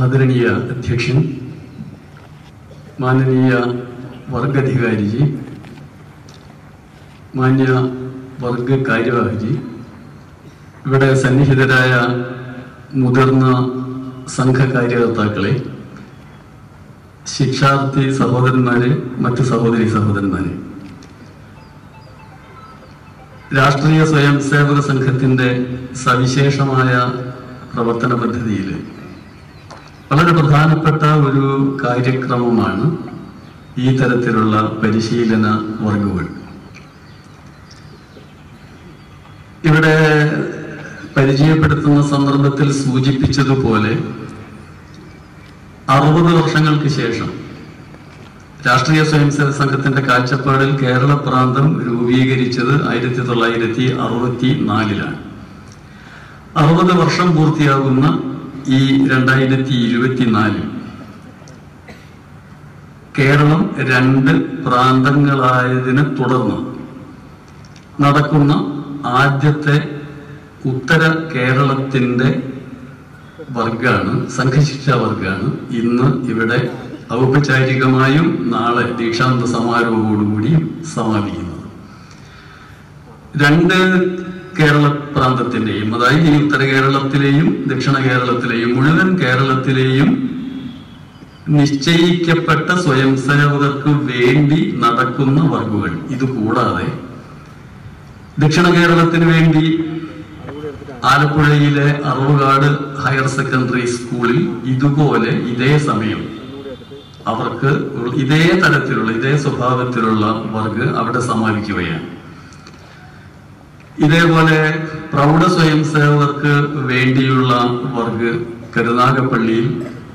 ആദരണീയ അധ്യക്ഷൻ മാനനീയ വർഗാധികാരിജി മാന്യ വർഗ കാര്യവാഹി ഇവിടെ സന്നിഹിതരായ മുതിർന്ന സംഘകാര്യകർത്താക്കളെ ശിക്ഷാർത്ഥി സഹോദരന്മാരെ മറ്റ് സഹോദരി സഹോദരന്മാരെ രാഷ്ട്രീയ സ്വയം സേവക സംഘത്തിന്റെ സവിശേഷമായ പ്രവർത്തന പദ്ധതിയിൽ വളരെ പ്രധാനപ്പെട്ട ഒരു കാര്യക്രമമാണ് ഈ തരത്തിലുള്ള പരിശീലന വർഗുകൾ ഇവിടെ പരിചയപ്പെടുത്തുന്ന സന്ദർഭത്തിൽ സൂചിപ്പിച്ചതുപോലെ അറുപത് വർഷങ്ങൾക്ക് ശേഷം രാഷ്ട്രീയ സ്വയംസേവക സംഘത്തിന്റെ കാഴ്ചപ്പാടിൽ കേരള പ്രാന്തം രൂപീകരിച്ചത് ആയിരത്തി തൊള്ളായിരത്തി അറുപത്തി നാലിലാണ് അറുപത് വർഷം പൂർത്തിയാകുന്ന ഈ രണ്ടായിരത്തി ഇരുപത്തിനാലിൽ കേരളം രണ്ട് പ്രാന്തങ്ങളായതിനെ തുടർന്ന് നടക്കുന്ന ആദ്യത്തെ ഉത്തര കേരളത്തിന്റെ വർഗാണ് സംഘശിക്ഷാ വർഗാണ് ഇന്ന് ഇവിടെ ഔപചാരികമായും നാളെ ദീക്ഷാന്ത സമാരോഹത്തോടുകൂടിയും സമാപിക്കുന്നത് രണ്ട് കേരള പ്രാന്തത്തിന്റെയും അതായത് ഈ ഉത്തര കേരളത്തിലെയും ദക്ഷിണ കേരളത്തിലെയും മുഴുവൻ കേരളത്തിലെയും നിശ്ചയിക്കപ്പെട്ട സ്വയം സേവകർക്ക് വേണ്ടി നടക്കുന്ന വർഗുകൾ ഇത് കൂടാതെ ദക്ഷിണ കേരളത്തിന് വേണ്ടി ആലപ്പുഴയിലെ അറുവകാട് ഹയർ സെക്കൻഡറി സ്കൂളിൽ ഇതുപോലെ ഇതേ സമയം അവർക്ക് ഇതേ തരത്തിലുള്ള ഇതേ സ്വഭാവത്തിലുള്ള വർക്ക് അവിടെ സമാപിക്കുകയാണ് ഇതേപോലെ പ്രൗഢ സ്വയം സേവകർക്ക് വേണ്ടിയുള്ള വർക്ക് കരുനാഗപ്പള്ളിയിൽ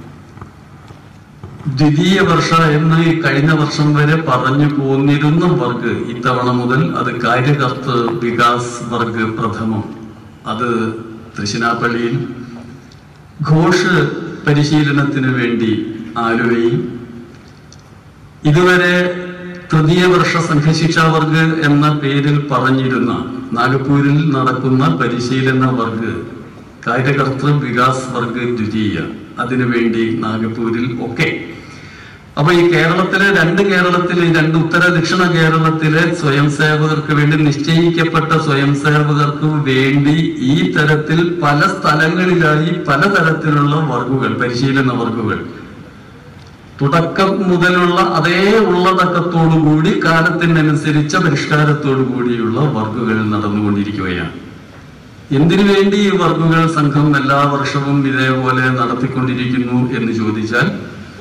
ദ്വിതീയ വർഷ എന്ന് ഈ കഴിഞ്ഞ വർഷം വരെ പറഞ്ഞു പോന്നിരുന്ന വർഗ് ഇത്തവണ മുതൽ അത് കാര്യകർത്ത് വികാസ് വർഗ് പ്രഥമം അത് തൃശ്ശിനാപ്പള്ളിയിൽ ഘോഷ് പരിശീലനത്തിന് വേണ്ടി ആലുവയിൽ ഇതുവരെ തൃതീയ വർഷ സംഘശിക്ഷാ വർഗ് എന്ന പേരിൽ പറഞ്ഞിരുന്ന നാഗപ്പൂരിൽ നടക്കുന്ന പരിശീലന വർഗ് കാര്യകർത്തൃ വികാസ് വർഗ് ദ്വിതീയ അതിനുവേണ്ടി നാഗപ്പൂരിൽ ഒക്കെ അപ്പൊ ഈ കേരളത്തിലെ രണ്ട് കേരളത്തിലെ രണ്ട് ഉത്തര ദക്ഷിണ കേരളത്തിലെ സ്വയം സേവകർക്ക് വേണ്ടി നിശ്ചയിക്കപ്പെട്ട സ്വയം സേവകർക്ക് വേണ്ടി ഈ തരത്തിൽ പല സ്ഥലങ്ങളിലായി പലതരത്തിലുള്ള വർഗുകൾ പരിശീലന വർഗുകൾ തുടക്കം മുതലുള്ള അതേ ഉള്ളടക്കത്തോടുകൂടി കാലത്തിനനുസരിച്ച പരിഷ്കാരത്തോടു കൂടിയുള്ള വർഗുകൾ നടന്നുകൊണ്ടിരിക്കുകയാണ് എന്തിനു വേണ്ടി ഈ വർഗുകൾ സംഘം എല്ലാ വർഷവും ഇതേപോലെ നടത്തിക്കൊണ്ടിരിക്കുന്നു എന്ന് ചോദിച്ചാൽ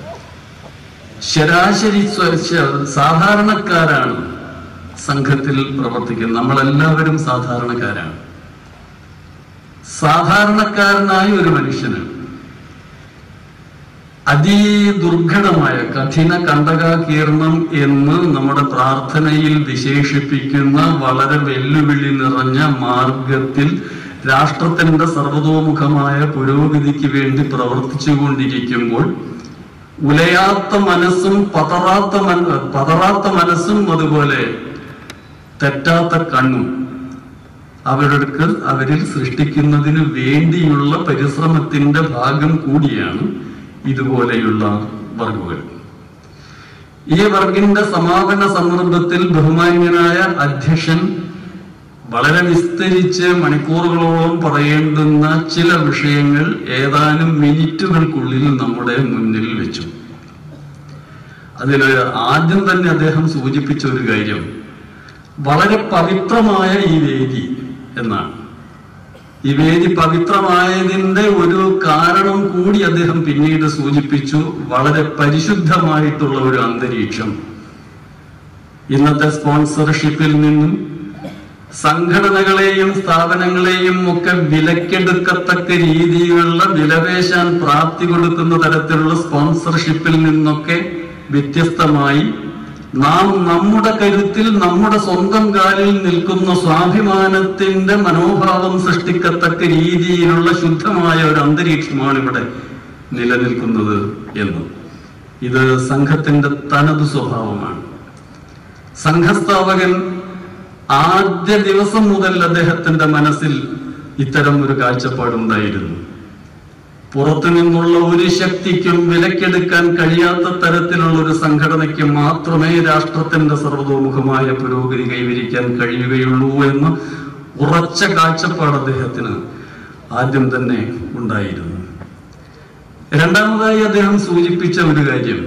ശരാശരി സാധാരണക്കാരാണ് സംഘത്തിൽ പ്രവർത്തിക്കുന്നത് നമ്മളെല്ലാവരും സാധാരണക്കാരാണ് സാധാരണക്കാരനായ ഒരു മനുഷ്യന് അതിദുർഘടമായ കഠിന കണ്ടകാകീർണം എന്ന് നമ്മുടെ പ്രാർത്ഥനയിൽ വിശേഷിപ്പിക്കുന്ന വളരെ വെല്ലുവിളി നിറഞ്ഞ മാർഗത്തിൽ രാഷ്ട്രത്തിന്റെ സർവതോമുഖമായ പുരോഗതിക്ക് വേണ്ടി പ്രവർത്തിച്ചുകൊണ്ടിരിക്കുമ്പോൾ ഉലയാത്ത മനസ്സും പതറാത്ത മന പതറാത്ത മനസ്സും അതുപോലെ തെറ്റാത്ത കണ്ണും അവർക്ക് അവരിൽ സൃഷ്ടിക്കുന്നതിന് വേണ്ടിയുള്ള പരിശ്രമത്തിന്റെ ഭാഗം കൂടിയാണ് ഇതുപോലെയുള്ള വർഗുകൾ ഈ വർഗിന്റെ സമാപന സന്ദർഭത്തിൽ ബഹുമാന്യനായ അധ്യക്ഷൻ വളരെ വിസ്തരിച്ച് മണിക്കൂറുകളോളം പറയേണ്ടുന്ന ചില വിഷയങ്ങൾ ഏതാനും മിനിറ്റുകൾക്കുള്ളിൽ നമ്മുടെ മുന്നിൽ വെച്ചു അതിൽ ആദ്യം തന്നെ അദ്ദേഹം സൂചിപ്പിച്ച ഒരു കാര്യം വളരെ പവിത്രമായ ഈ വേദി എന്നാണ് ഈ വേദി പവിത്രമായതിന്റെ ഒരു കാരണം കൂടി അദ്ദേഹം പിന്നീട് സൂചിപ്പിച്ചു വളരെ പരിശുദ്ധമായിട്ടുള്ള ഒരു അന്തരീക്ഷം ഇന്നത്തെ സ്പോൺസർഷിപ്പിൽ നിന്നും സംഘടനകളെയും സ്ഥാപനങ്ങളെയും ഒക്കെ വിലക്കെടുക്കത്തക്ക രീതിയിലുള്ള വിലപേശാൻ പ്രാപ്തി കൊടുക്കുന്ന തരത്തിലുള്ള സ്പോൺസർഷിപ്പിൽ നിന്നൊക്കെ വ്യത്യസ്തമായി നാം നമ്മുടെ കരുത്തിൽ നമ്മുടെ സ്വന്തം കാലിൽ നിൽക്കുന്ന സ്വാഭിമാനത്തിന്റെ മനോഭാവം സൃഷ്ടിക്കത്തക്ക രീതിയിലുള്ള ശുദ്ധമായ ഒരു അന്തരീക്ഷമാണ് ഇവിടെ നിലനിൽക്കുന്നത് എന്ന് ഇത് സംഘത്തിന്റെ തനത് സ്വഭാവമാണ് സംഘസ്ഥാപകൻ ആദ്യ ദിവസം മുതൽ അദ്ദേഹത്തിന്റെ മനസ്സിൽ ഇത്തരം ഒരു കാഴ്ചപ്പാടുണ്ടായിരുന്നു പുറത്തു നിന്നുള്ള ഒരു ശക്തിക്കും വിലക്കെടുക്കാൻ കഴിയാത്ത തരത്തിലുള്ള ഒരു സംഘടനയ്ക്ക് മാത്രമേ രാഷ്ട്രത്തിന്റെ സർവതോമുഖമായ പുരോഗതി കൈവരിക്കാൻ കഴിയുകയുള്ളൂ എന്ന് ഉറച്ച കാഴ്ചപ്പാട് അദ്ദേഹത്തിന് ആദ്യം തന്നെ ഉണ്ടായിരുന്നു രണ്ടാമതായി അദ്ദേഹം സൂചിപ്പിച്ച ഒരു കാര്യം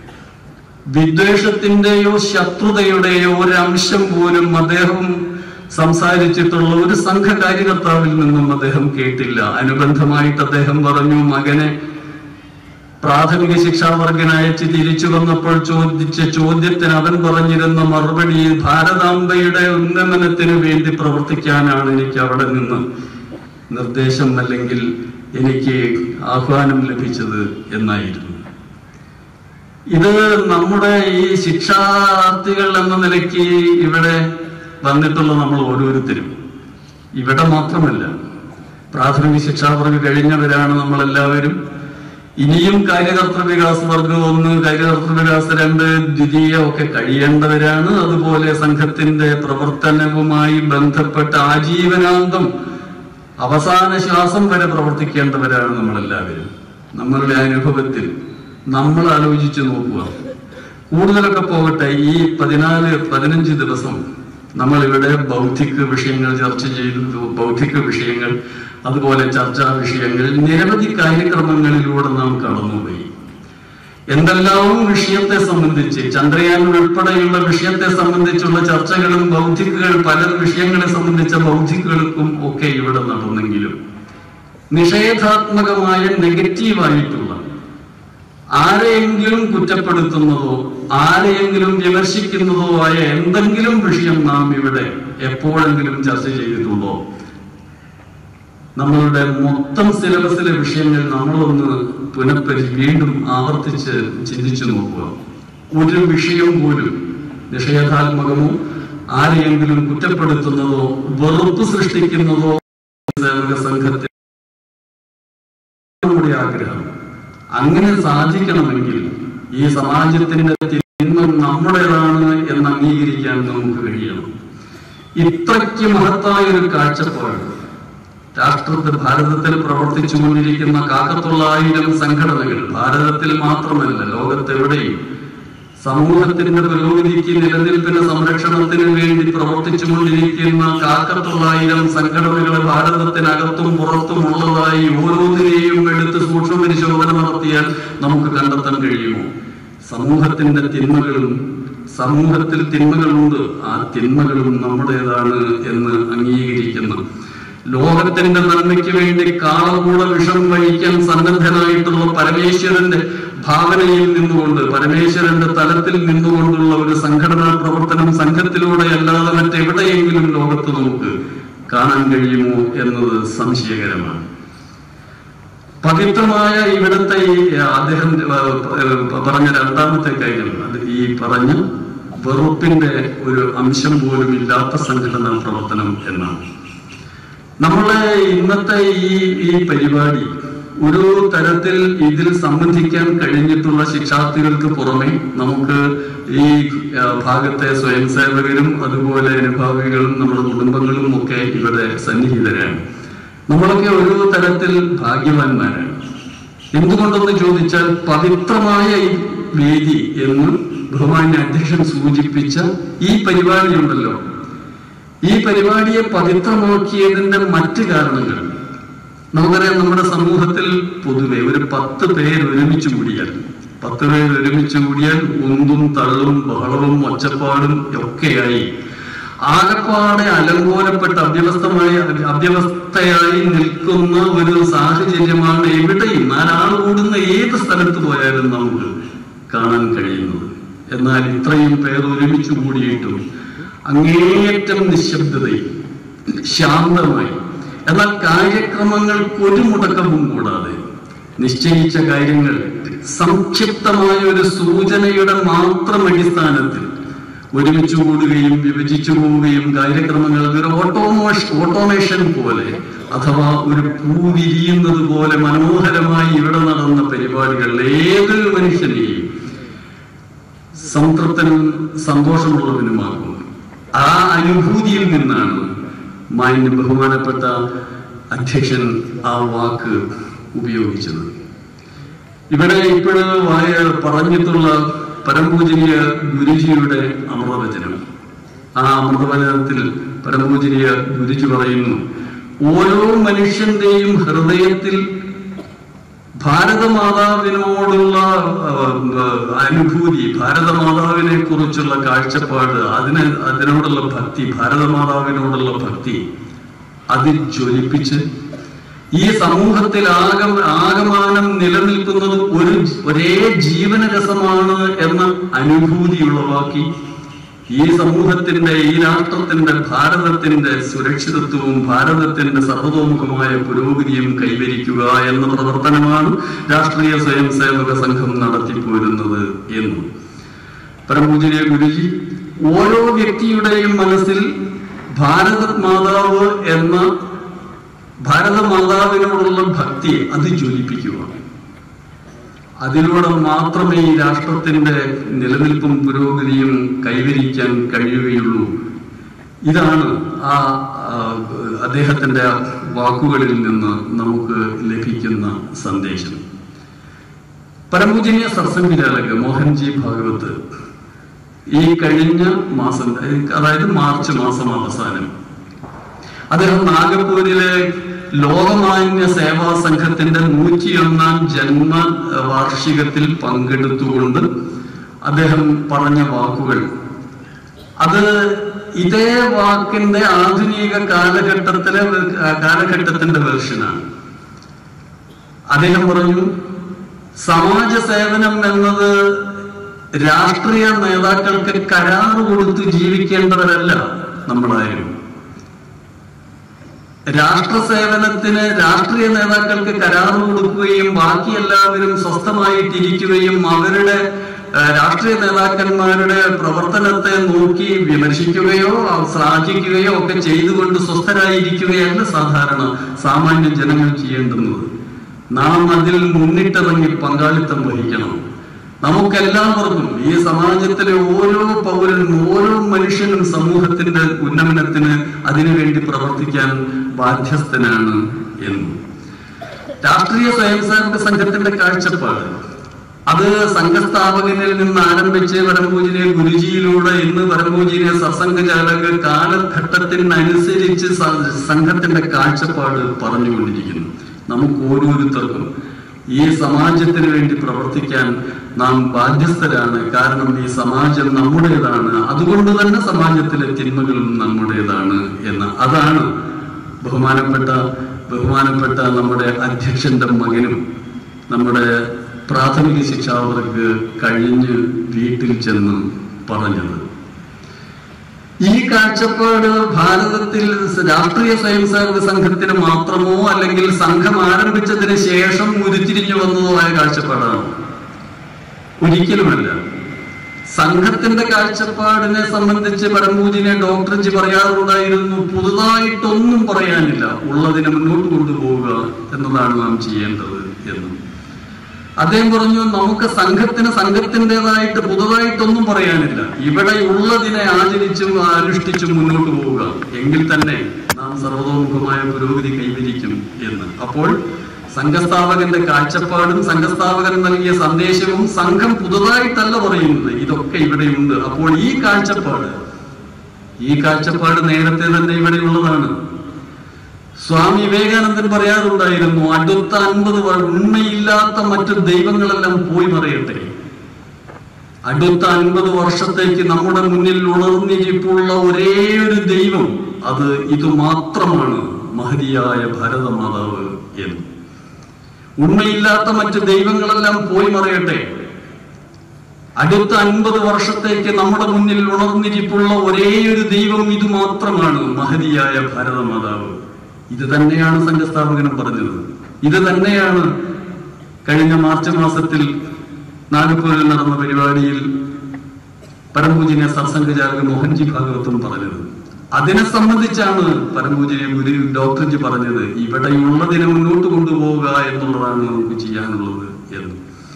വിദ്വേഷത്തിന്റെയോ ശത്രുതയുടെയോ ഒരംശം പോലും അദ്ദേഹം സംസാരിച്ചിട്ടുള്ള ഒരു സംഘ കാര്യകർത്താവിൽ നിന്നും അദ്ദേഹം കേട്ടില്ല അനുബന്ധമായിട്ട് അദ്ദേഹം പറഞ്ഞു മകനെ പ്രാഥമിക ശിക്ഷാവർഗൻ അയച്ച് തിരിച്ചു വന്നപ്പോൾ ചോദിച്ച ചോദ്യത്തിന് അവൻ പറഞ്ഞിരുന്ന മറുപടി ഭാരതാംബയുടെ ഉന്നമനത്തിന് വേണ്ടി പ്രവർത്തിക്കാനാണ് എനിക്ക് അവിടെ നിന്ന് നിർദ്ദേശം അല്ലെങ്കിൽ എനിക്ക് ആഹ്വാനം ലഭിച്ചത് എന്നായിരുന്നു ഇത് നമ്മുടെ ഈ ശിക്ഷാർത്ഥികൾ എന്ന നിലയ്ക്ക് ഇവിടെ വന്നിട്ടുള്ള നമ്മൾ ഓരോരുത്തരും ഇവിടെ മാത്രമല്ല പ്രാഥമിക ശിക്ഷാവർഗ കഴിഞ്ഞവരാണ് നമ്മളെല്ലാവരും ഇനിയും കാര്യകർത്തൃ വികാസ് വർഗം ഒന്ന് കാര്യകർത്തൃ വികാസ് രണ്ട് ദ്വിതീയ ഒക്കെ കഴിയേണ്ടവരാണ് അതുപോലെ സംഘത്തിന്റെ പ്രവർത്തനവുമായി ബന്ധപ്പെട്ട ആജീവനാന്തം അവസാന ശ്വാസം വരെ പ്രവർത്തിക്കേണ്ടവരാണ് നമ്മളെല്ലാവരും നമ്മളുടെ അനുഭവത്തിൽ നമ്മൾ ആലോചിച്ചു നോക്കുക കൂടുതലൊക്കെ പോകട്ടെ ഈ പതിനാല് പതിനഞ്ച് ദിവസം നമ്മൾ ഇവിടെ ബൗദ്ധിക വിഷയങ്ങൾ ചർച്ച ചെയ്തു ബൗദ്ധിക വിഷയങ്ങൾ അതുപോലെ ചർച്ചാ വിഷയങ്ങൾ നിരവധി കാര്യക്രമങ്ങളിലൂടെ നാം കടന്നുപോയി എന്തെല്ലാം വിഷയത്തെ സംബന്ധിച്ച് ചന്ദ്രയാൻ ഉൾപ്പെടെയുള്ള വിഷയത്തെ സംബന്ധിച്ചുള്ള ചർച്ചകളും ബൗദ്ധികകൾ പല വിഷയങ്ങളെ സംബന്ധിച്ച ബൗദ്ധികൾക്കും ഒക്കെ ഇവിടെ നടന്നെങ്കിലും നിഷേധാത്മകമായ നെഗറ്റീവായിട്ടുള്ള ആരെയെങ്കിലും കുറ്റപ്പെടുത്തുന്നതോ ആരെയെങ്കിലും വിമർശിക്കുന്നതോ ആയ എന്തെങ്കിലും വിഷയം നാം ഇവിടെ എപ്പോഴെങ്കിലും ചർച്ച ചെയ്തിട്ടുണ്ടോ നമ്മളുടെ മൊത്തം സിലബസിലെ വിഷയങ്ങൾ നമ്മളൊന്ന് പുനഃപരി വീണ്ടും ആവർത്തിച്ച് ചിന്തിച്ചു നോക്കുക ഒരു വിഷയം പോലും നിഷേധാത്മകമോ ആരെയെങ്കിലും കുറ്റപ്പെടുത്തുന്നതോ വെറുപ്പ് സൃഷ്ടിക്കുന്നതോ സേവക സംഘത്തിൽ നമ്മുടെ ആഗ്രഹം അങ്ങനെ സാധിക്കണമെങ്കിൽ ഈ സമാജത്തിന്റെ തിന്മ നമ്മുടേതാണ് എന്ന് അംഗീകരിക്കാൻ നമുക്ക് കഴിയണം ഇത്രയ്ക്ക് മഹത്തായ ഒരു കാഴ്ചപ്പാട് രാഷ്ട്രത്തിൽ ഭാരതത്തിൽ പ്രവർത്തിച്ചു കൊണ്ടിരിക്കുന്ന കാക്കത്തൊള്ളായിരം സംഘടനകൾ ഭാരതത്തിൽ മാത്രമല്ല ലോകത്തെവിടെയും സമൂഹത്തിന്റെ പുരോഗതിക്ക് നിലനിൽപ്പിന് സംരക്ഷണത്തിന് വേണ്ടി പ്രവർത്തിച്ചു കൊണ്ടിരിക്കുന്ന കാക്കത്തൊള്ളായിരം സംഘടനകളെ ഭാരതത്തിനകത്തും പുറത്തും ഉള്ളതായി ഓരോന്നിനെയും എടുത്ത് സൂക്ഷ്മ പരിശോധന നടത്തിയാൽ നമുക്ക് കണ്ടെത്താൻ കഴിയുമോ സമൂഹത്തിന്റെ തിന്മകളും സമൂഹത്തിൽ തിന്മകളുണ്ട് ആ തിന്മകളും നമ്മുടേതാണ് എന്ന് അംഗീകരിക്കുന്ന ലോകത്തിന്റെ നന്മയ്ക്ക് വേണ്ടി കാളകൂട വിഷം വഹിക്കാൻ സന്നദ്ധനായിട്ടുള്ള പരമേശ്വരന്റെ ഭാവനയിൽ നിന്നുകൊണ്ട് പരമേശ്വരന്റെ തലത്തിൽ നിന്നുകൊണ്ടുള്ള ഒരു സംഘടനാ പ്രവർത്തനം സംഘത്തിലൂടെ അല്ലാതെ മറ്റെവിടെയെങ്കിലും ലോകത്ത് നമുക്ക് കാണാൻ കഴിയുമോ എന്നത് സംശയകരമാണ് പവിത്രമായ ഇവിടുത്തെ ഈ അദ്ദേഹം ഏഹ്, പറഞ്ഞ രണ്ടാമത്തെ കാര്യം അത് ഈ പറഞ്ഞ വെറുപ്പിന്റെ ഒരു അംശം പോലും ഇല്ലാത്ത സംഘടനാ പ്രവർത്തനം എന്നാണ് നമ്മളെ ഇന്നത്തെ ഈ ഈ പരിപാടി ഒരു തരത്തിൽ ഇതിൽ സംബന്ധിക്കാൻ കഴിഞ്ഞിട്ടുള്ള ശിക്ഷാർത്ഥികൾക്ക് പുറമെ നമുക്ക് ഈ ആ, ഭാഗത്തെ സ്വയം സേവകരും അതുപോലെ അനുഭാവികളും നമ്മുടെ കുടുംബങ്ങളും ഒക്കെ ഇവിടെ സന്നിഹിതരാണ് നമ്മളൊക്കെ ഒരു തരത്തിൽ ഭാഗ്യവാന്മാരാണ് എന്തുകൊണ്ടെന്ന് ചോദിച്ചാൽ പവിത്രമായ ഈ വേദി എന്ന് ബഹുമാന്യ അധ്യക്ഷൻ സൂചിപ്പിച്ച ഈ പരിപാടി ഉണ്ടല്ലോ ഈ പരിപാടിയെ പവിത്രമാക്കിയതിന്റെ മറ്റ് കാരണങ്ങൾ നമുക്കറിയാം നമ്മുടെ സമൂഹത്തിൽ പൊതുവെ ഒരു പത്ത് പേര് ഒരുമിച്ച് കൂടിയാൽ പത്ത് പേര് ഒരുമിച്ച് കൂടിയാൽ ഉന്തും തള്ളും ബഹളവും ഒച്ചപ്പാടും ഒക്കെയായി ആകപ്പാടെ അലങ്കോലപ്പെട്ട അവ്യവസ്ഥമായ അവ്യവസ്ഥയായി നിൽക്കുന്ന ഒരു സാഹചര്യമാണ് എവിടെയും നാലാൾ കൂടുന്ന ഏത് സ്ഥലത്ത് പോയാലും നമുക്ക് കാണാൻ കഴിയുന്നത് എന്നാൽ ഇത്രയും പേർ ഒരുമിച്ച് കൂടിയിട്ടും അങ്ങേയറ്റം നിശബ്ദതയും ശാന്തമായി എന്നാൽ കാര്യക്രമങ്ങൾക്ക് ഒരു മുടക്കവും കൂടാതെ നിശ്ചയിച്ച കാര്യങ്ങൾ സംക്ഷിപ്തമായ ഒരു സൂചനയുടെ മാത്രം അടിസ്ഥാനത്തിൽ ഒരുമിച്ച് കൂടുകയും വിഭജിച്ചു പോവുകയും കാര്യക്രമങ്ങൾ ഒരു ഓട്ടോമോഷ ഓട്ടോമേഷൻ പോലെ അഥവാ ഒരു പൂ വിരിയുന്നത് പോലെ മനോഹരമായി ഇവിടെ നടന്ന പരിപാടികൾ ഏതൊരു മനുഷ്യനെയും സംതൃപ്തനും സന്തോഷമുള്ളവനുമാകും ആ അനുഭൂതിയിൽ നിന്നാണ് മാന്യ ബഹുമാനപ്പെട്ട അധ്യക്ഷൻ ആ വാക്ക് ഉപയോഗിച്ചത് ഇവിടെ ഇപ്പോഴ് വായ പറഞ്ഞിട്ടുള്ള പരംപൂജനീയ ഗുരുജിയുടെ അമൃതവചനം ആ അമൃതവചനത്തിൽ പരംപൂജനീയ ഗുരുജി പറയുന്നു ഓരോ മനുഷ്യന്റെയും ഹൃദയത്തിൽ ഭാരതമാതാവിനോടുള്ള ആ, ആ, അനുഭൂതി ഭാരതമാതാവിനെ കുറിച്ചുള്ള കാഴ്ചപ്പാട് അതിന് അതിനോടുള്ള ഭക്തി ഭാരതമാതാവിനോടുള്ള ഭക്തി അതിൽ ജ്വലിപ്പിച്ച് ഈ സമൂഹത്തിൽ ആക ആകമാനം നിലനിൽക്കുന്നത് ഒരു ഒരേ ജീവനരസമാണ് എന്ന അനുഭൂതി ഉളവാക്കി ഈ സമൂഹത്തിന്റെ ഈ രാഷ്ട്രത്തിന്റെ ഭാരതത്തിന്റെ സുരക്ഷിതത്വവും ഭാരതത്തിന്റെ സർവതോമുഖമായ പുരോഗതിയും കൈവരിക്കുക എന്ന പ്രവർത്തനമാണ് രാഷ്ട്രീയ സ്വയം സേവക സംഘം നടത്തിപ്പോരുന്നത് എന്നും പരമപൂജനീയ ഗുരുജി ഓരോ വ്യക്തിയുടെയും മനസ്സിൽ ഭാരത മാതാവ് എന്ന ഭാരത മാതാവിനോടുള്ള ഭക്തി അത് ജ്വലിപ്പിക്കുക അതിലൂടെ മാത്രമേ ഈ രാഷ്ട്രത്തിന്റെ നിലനിൽപ്പും പുരോഗതിയും കൈവരിക്കാൻ കഴിയുകയുള്ളൂ ഇതാണ് ആ ആ, അദ്ദേഹത്തിന്റെ വാക്കുകളിൽ നിന്ന് നമുക്ക് ലഭിക്കുന്ന സന്ദേശം പരമപൂജനീയ സത്സംഗിരാലക് മോഹൻജി ഭാഗവത് ഈ കഴിഞ്ഞ മാസം അതായത് മാർച്ച് മാസം അവസാനം അദ്ദേഹം നാഗപ്പൂരിലെ ലോകമാന്യ സേവാ സംഘത്തിന്റെ നൂറ്റിയൊന്നാം ജന്മ ഏഹ്, വാർഷികത്തിൽ പങ്കെടുത്തുകൊണ്ട് അദ്ദേഹം പറഞ്ഞ വാക്കുകൾ അത് ഇതേ വാക്കിന്റെ ആധുനിക കാലഘട്ടത്തിലെ വേ- കാലഘട്ടത്തിന്റെ വേർഷനാണ് അദ്ദേഹം പറഞ്ഞു സമാജ സേവനം എന്നത് രാഷ്ട്രീയ നേതാക്കൾക്ക് കരാറ് കൊടുത്ത് ജീവിക്കേണ്ടവരല്ല നമ്മളാരും രാഷ്ട്ര സേവനത്തിന് രാഷ്ട്രീയ നേതാക്കൾക്ക് കരാറ് കൊടുക്കുകയും ബാക്കി എല്ലാവരും സ്വസ്ഥമായിട്ടിരിക്കുകയും അവരുടെ ആ, രാഷ്ട്രീയ നേതാക്കന്മാരുടെ പ്രവർത്തനത്തെ നോക്കി വിമർശിക്കുകയോ ആ, ശ്ലാഘിക്കുകയോ ഒക്കെ ചെയ്തുകൊണ്ട് സ്വസ്ഥരായിരിക്കുകയല്ല സാധാരണ സാമാന്യ ജനങ്ങൾ ചെയ്യേണ്ടുന്നത് നാം അതിൽ മുന്നിട്ടിറങ്ങി പങ്കാളിത്തം വഹിക്കണം നമുക്കെല്ലാവർക്കും ഈ സമാജത്തിലെ ഓരോ പൗരനും ഓരോ മനുഷ്യനും സമൂഹത്തിന്റെ ഉന്നമനത്തിന് അതിനുവേണ്ടി പ്രവർത്തിക്കാൻ ബാധ്യസ്ഥനാണ് എന്ന് രാഷ്ട്രീയ സ്വയം സേവക സംഘത്തിന്റെ കാഴ്ചപ്പാട് അത് സംഘസ്ഥാപകനിൽ നിന്ന് ആരംഭിച്ച് പരമപൂജനീയ ഗുരുജിയിലൂടെ ഇന്ന് പരമപൂജനീയ സത്സംഗചാലക കാലഘട്ടത്തിനനുസരിച്ച് സ- സംഘത്തിന്റെ കാഴ്ചപ്പാട് പറഞ്ഞുകൊണ്ടിരിക്കുന്നു നമുക്ക് ഓരോരുത്തർക്കും ഈ സമാജത്തിന് വേണ്ടി പ്രവർത്തിക്കാൻ നാം ബാധ്യസ്ഥരാണ് കാരണം ഈ സമാജം നമ്മുടേതാണ് അതുകൊണ്ട് തന്നെ സമാജത്തിലെ തിന്മകളും നമ്മുടേതാണ് എന്ന് അതാണ് ബഹുമാനപ്പെട്ട ബഹുമാനപ്പെട്ട നമ്മുടെ അധ്യക്ഷന്റെ മകനും നമ്മുടെ പ്രാഥമിക ശിക്ഷാവർക്ക് കഴിഞ്ഞ് വീട്ടിൽ ചെന്ന് പറഞ്ഞത് ഈ കാഴ്ചപ്പാട് ഭാരതത്തിൽ രാഷ്ട്രീയ സ്വയം സേവക സംഘത്തിന് മാത്രമോ അല്ലെങ്കിൽ സംഘം ആരംഭിച്ചതിന് ശേഷം ഉരുത്തിരിഞ്ഞു വന്നതോ ആയ കാഴ്ചപ്പാടാണ് ഒരിക്കലുമല്ല സംഘത്തിന്റെ കാഴ്ചപ്പാടിനെ സംബന്ധിച്ച് പരമപൂജിനെ ഡോക്ടർജി പറയാറുണ്ടായിരുന്നു പുതുതായിട്ടൊന്നും പറയാനില്ല ഉള്ളതിനെ മുന്നോട്ട് കൊണ്ടുപോവുക എന്നതാണ് നാം ചെയ്യേണ്ടത് എന്ന് അദ്ദേഹം പറഞ്ഞു നമുക്ക് സംഘത്തിന് സംഘത്തിൻ്റെതായിട്ട് പുതുതായിട്ടൊന്നും പറയാനില്ല ഇവിടെ ഉള്ളതിനെ ആചരിച്ചും അനുഷ്ഠിച്ചും മുന്നോട്ട് പോവുക എങ്കിൽ തന്നെ നാം സർവതോമുഖമായ പുരോഗതി കൈവരിക്കും എന്ന് അപ്പോൾ സംഘസ്ഥാപകന്റെ കാഴ്ചപ്പാടും സംഘസ്ഥാപകൻ നൽകിയ സന്ദേശവും സംഘം പുതുതായിട്ടല്ല പറയുന്നത് ഇതൊക്കെ ഇവിടെയുണ്ട് അപ്പോൾ ഈ കാഴ്ചപ്പാട് ഈ കാഴ്ചപ്പാട് നേരത്തെ തന്നെ ഇവിടെയുള്ളതാണ് സ്വാമി വിവേകാനന്ദൻ പറയാറുണ്ടായിരുന്നു അടുത്ത അൻപത് ഉണ്മയില്ലാത്ത മറ്റു ദൈവങ്ങളെല്ലാം പോയി മറയട്ടെ അടുത്ത അൻപത് വർഷത്തേക്ക് നമ്മുടെ മുന്നിൽ ഉണർന്നിരിപ്പുള്ള ഒരേ ഒരു ദൈവം അത് ഇത് മാത്രമാണ് മഹതിയായ ഭാരതമാതാവ് എന്ന് ഉണ്മയില്ലാത്ത മറ്റു ദൈവങ്ങളെല്ലാം പോയി മറയട്ടെ അടുത്ത അൻപത് വർഷത്തേക്ക് നമ്മുടെ മുന്നിൽ ഉണർന്നിരിപ്പുള്ള ഒരേ ഒരു ദൈവം ഇത് മാത്രമാണ് മഹതിയായ ഭാരതമാതാവ് ഇത് തന്നെയാണ് സംഘസ്ഥാപകനും പറഞ്ഞത് ഇത് തന്നെയാണ് കഴിഞ്ഞ മാർച്ച് മാസത്തിൽ നാഗപ്പൂരിൽ നടന്ന പരിപാടിയിൽ പരംപൂജനെ സത്സംഗചാരക മോഹൻജി ഭാഗവത്തും പറഞ്ഞത് അതിനെ സംബന്ധിച്ചാണ് പരംപൂജനെ ഗുരു ഡോക്ടർജി പറഞ്ഞത് ഇവിടെയുള്ളതിനെ മുന്നോട്ട് കൊണ്ടുപോവുക എന്നുള്ളതാണ് നമുക്ക് ചെയ്യാനുള്ളത് എന്ന്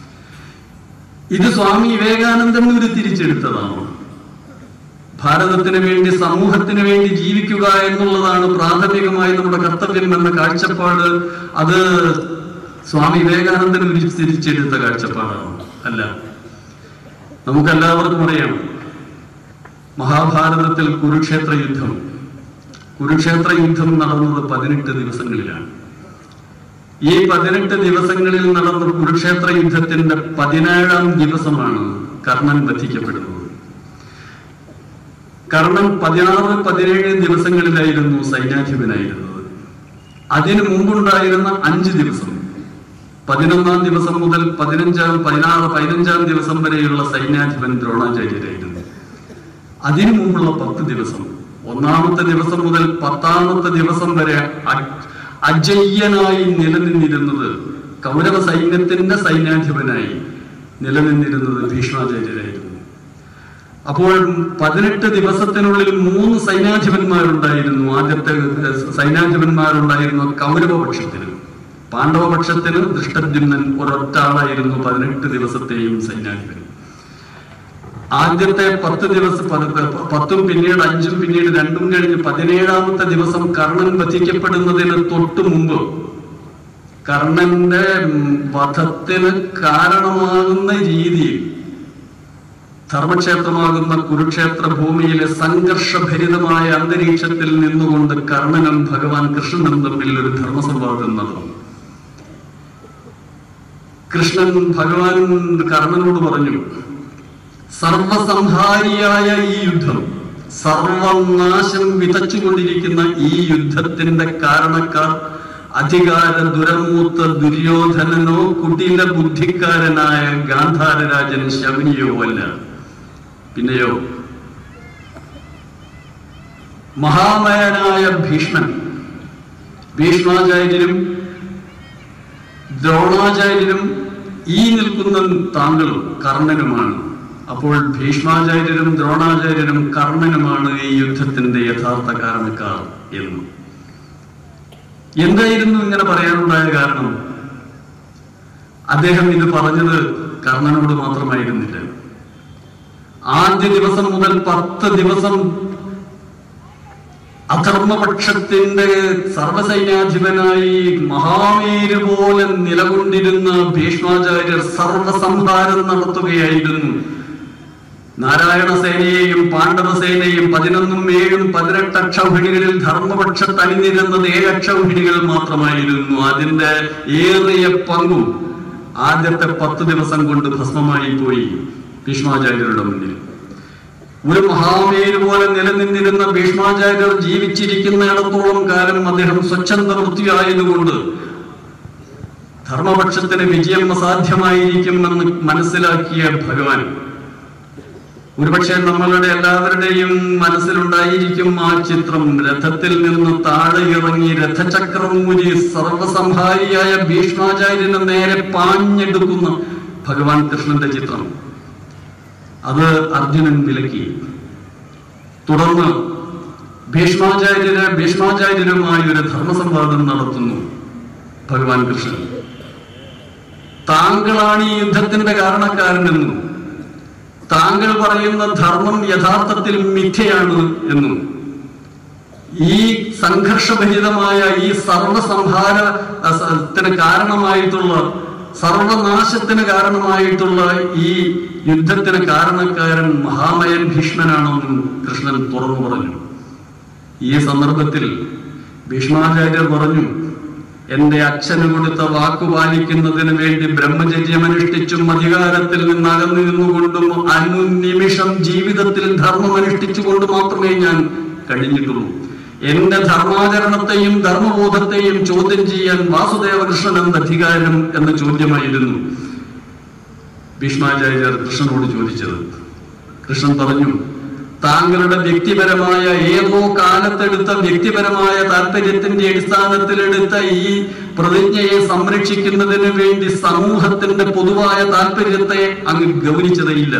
ഇത് സ്വാമി വിവേകാനന്ദൻ ഒരു തിരിച്ചെടുത്തതാണോ ഭാരതത്തിന് വേണ്ടി സമൂഹത്തിന് വേണ്ടി ജീവിക്കുക എന്നുള്ളതാണ് പ്രാഥമികമായി നമ്മുടെ കർത്തവ്യം എന്ന കാഴ്ചപ്പാട് അത് സ്വാമി വിവേകാനന്ദൻ തിരിച്ചെടുത്ത കാഴ്ചപ്പാടാണ് അല്ല നമുക്കെല്ലാവർക്കും അറിയാം മഹാഭാരതത്തിൽ കുരുക്ഷേത്ര യുദ്ധം കുരുക്ഷേത്ര യുദ്ധം നടന്നത് പതിനെട്ട് ദിവസങ്ങളിലാണ് ഈ പതിനെട്ട് ദിവസങ്ങളിൽ നടന്ന കുരുക്ഷേത്ര യുദ്ധത്തിന്റെ പതിനേഴാം ദിവസമാണ് കർണൻ വധിക്കപ്പെടുന്നത് കർണൻ പതിനാറ് പതിനേഴ് ദിവസങ്ങളിലായിരുന്നു സൈന്യാധിപനായിരുന്നത് അതിനു മുമ്പുണ്ടായിരുന്ന അഞ്ച് ദിവസം പതിനൊന്നാം ദിവസം മുതൽ പതിനഞ്ചാം പതിനാറ് പതിനഞ്ചാം ദിവസം വരെയുള്ള സൈന്യാധിപൻ ദ്രോണാചാര്യരായിരുന്നു അതിനു മുമ്പുള്ള പത്ത് ദിവസം ഒന്നാമത്തെ ദിവസം മുതൽ പത്താമത്തെ ദിവസം വരെ അ- അജയ്യനായി നിലനിന്നിരുന്നത് കൗരവ സൈന്യത്തിന്റെ സൈന്യാധിപനായി നിലനിന്നിരുന്നത് ഭീഷ്മാചാര്യരായിരുന്നു അപ്പോൾ പതിനെട്ട് ദിവസത്തിനുള്ളിൽ മൂന്ന് സൈന്യാധിപന്മാരുണ്ടായിരുന്നു ആദ്യത്തെ ഏഹ്, സൈന്യാധിപന്മാരുണ്ടായിരുന്നു കൗരവപക്ഷത്തിന് പാണ്ഡവപക്ഷത്തിന് ദൃഷ്ടദ്യുമ്നൻ ഒരൊറ്റ ആളായിരുന്നു പതിനെട്ട് ദിവസത്തെയും സൈന്യാധിപൻ ആദ്യത്തെ പത്ത് ദിവസം പത് പ- പത്തും പിന്നീട് അഞ്ചും പിന്നീട് രണ്ടും കഴിഞ്ഞ് പതിനേഴാമത്തെ ദിവസം കർണൻ വധിക്കപ്പെടുന്നതിന് തൊട്ടു മുമ്പ് കർണന്റെ ഉം, വധത്തിന് കാരണമാകുന്ന രീതിയിൽ ധർമ്മക്ഷേത്രമാകുന്ന കുരുക്ഷേത്ര ഭൂമിയിലെ സംഘർഷഭരിതമായ അന്തരീക്ഷത്തിൽ നിന്നുകൊണ്ട് കർണനും ഭഗവാൻ കൃഷ്ണനും തമ്മിൽ ഒരു ധർമ്മസംവാദം നടന്നു കൃഷ്ണൻ ഭഗവാൻ കർണനോട് പറഞ്ഞു സർവസംഹാരിയായ ഈ യുദ്ധം സർവനാശം വിതച്ചുകൊണ്ടിരിക്കുന്ന ഈ യുദ്ധത്തിന്റെ കാരണക്കാർ അധികാര ദുരമൂത്ത ദുര്യോധനനോ കുടില ബുദ്ധിക്കാരനായ ഗാന്ധാരരാജൻ ശബനിയോ അല്ല പിന്നെയോ മഹാമയനായ ഭീഷ്മൻ ഭീഷ്മാചാര്യരും ദ്രോണാചാര്യരും ഈ നിൽക്കുന്ന താങ്കളും കർണനുമാണ് അപ്പോൾ ഭീഷ്മാചാര്യരും ദ്രോണാചാര്യരും കർണനുമാണ് ഈ യുദ്ധത്തിന്റെ യഥാർത്ഥ കാരണക്കാർ എന്ന് എന്തായിരുന്നു ഇങ്ങനെ പറയാനുണ്ടായ കാരണം അദ്ദേഹം ഇത് പറഞ്ഞത് കർണനോട് മാത്രമായിരുന്നില്ല ആദ്യ ദിവസം മുതൽ പത്ത് ദിവസം അധർമ്മപക്ഷത്തിന്റെ സർവസൈന്യാധിപനായി മഹാമേര് പോലെ നിലകൊണ്ടിരുന്ന ഭീഷ്മാചാര്യർ സർവസംഹാരം നടത്തുകയായിരുന്നു നാരായണ സേനയെയും പാണ്ഡവ സേനയും പതിനൊന്നും ഏഴും പതിനെട്ട് അക്ഷൗഹിണികളിൽ ധർമ്മപക്ഷത്ത് അണിനിരുന്നത് ഏഴ് അക്ഷൗഹിണികൾ മാത്രമായിരുന്നു അതിന്റെ ഏറിയ പങ്കും ആദ്യത്തെ പത്ത് ദിവസം കൊണ്ട് ഭസ്മമായി പോയി ഭീഷ്മാചാര്യരുടെ മുന്നിൽ ഒരു മഹാമേര് പോലെ നിലനിന്നിരുന്ന ഭീഷ്മാചാര്യർ ജീവിച്ചിരിക്കുന്നിടത്തോളം കാലം അദ്ദേഹം സ്വച്ഛന്ത വൃത്തിയായതുകൊണ്ട് ധർമ്മപക്ഷത്തിന് വിജയം അസാധ്യമായിരിക്കുമെന്ന് മനസ്സിലാക്കിയ ഭഗവാൻ ഒരുപക്ഷെ നമ്മളുടെ എല്ലാവരുടെയും മനസ്സിലുണ്ടായിരിക്കും ആ ചിത്രം രഥത്തിൽ നിന്ന് താഴെ ഇറങ്ങി രഥചക്രം ഊരി സർവസംഹാരിയായ ഭീഷ്മാചാര്യന് നേരെ പാഞ്ഞെടുക്കുന്ന ഭഗവാൻ കൃഷ്ണന്റെ ചിത്രം അത് അർജുനൻ വിലക്കി തുടർന്ന് ഭീഷ്മാചാര്യര് ഭീഷ്മാചാര്യരുമായി ഒരു ധർമ്മസംവാദം നടത്തുന്നു ഭഗവാൻ കൃഷ്ണൻ താങ്കളാണ് ഈ യുദ്ധത്തിന്റെ കാരണക്കാരനെന്നും താങ്കൾ പറയുന്ന ധർമ്മം യഥാർത്ഥത്തിൽ മിഥ്യയാണ് എന്നും ഈ സംഘർഷഭരിതമായ ഈ സർവസംഹാരത്തിന് കാരണമായിട്ടുള്ള സർവനാശത്തിന് കാരണമായിട്ടുള്ള ഈ യുദ്ധത്തിന് കാരണക്കാരൻ മഹാമയൻ ഭീഷ്മനാണെന്നും കൃഷ്ണൻ തുറന്നു പറഞ്ഞു ഈ സന്ദർഭത്തിൽ ഭീഷ്മാചാര്യർ പറഞ്ഞു എന്റെ അച്ഛന് കൊടുത്ത വാക്കു പാലിക്കുന്നതിന് വേണ്ടി ബ്രഹ്മചര്യമനുഷ്ഠിച്ചും അധികാരത്തിൽ നിന്ന് അകന്നു നിന്നുകൊണ്ടും അനുനിമിഷം ജീവിതത്തിൽ ധർമ്മം അനുഷ്ഠിച്ചുകൊണ്ട് മാത്രമേ ഞാൻ കഴിഞ്ഞിട്ടുള്ളൂ എന്റെ ധർമാചരണത്തെയും ധർമ്മബോധത്തെയും ചോദ്യം ചെയ്യാൻ വാസുദേവകൃഷ്ണൻ എന്ത് അധികാരം എന്ന ചോദ്യമായിരുന്നു ഭീഷ്മാചാര്യർ കൃഷ്ണനോട് ചോദിച്ചത് കൃഷ്ണൻ പറഞ്ഞു താങ്കളുടെ വ്യക്തിപരമായ ഏതോ കാലത്തെടുത്ത വ്യക്തിപരമായ താല്പര്യത്തിന്റെ അടിസ്ഥാനത്തിലെടുത്ത ഈ പ്രതിജ്ഞയെ സംരക്ഷിക്കുന്നതിന് വേണ്ടി സമൂഹത്തിന്റെ പൊതുവായ താല്പര്യത്തെ അങ്ങ് ഗൗനിച്ചതയില്ല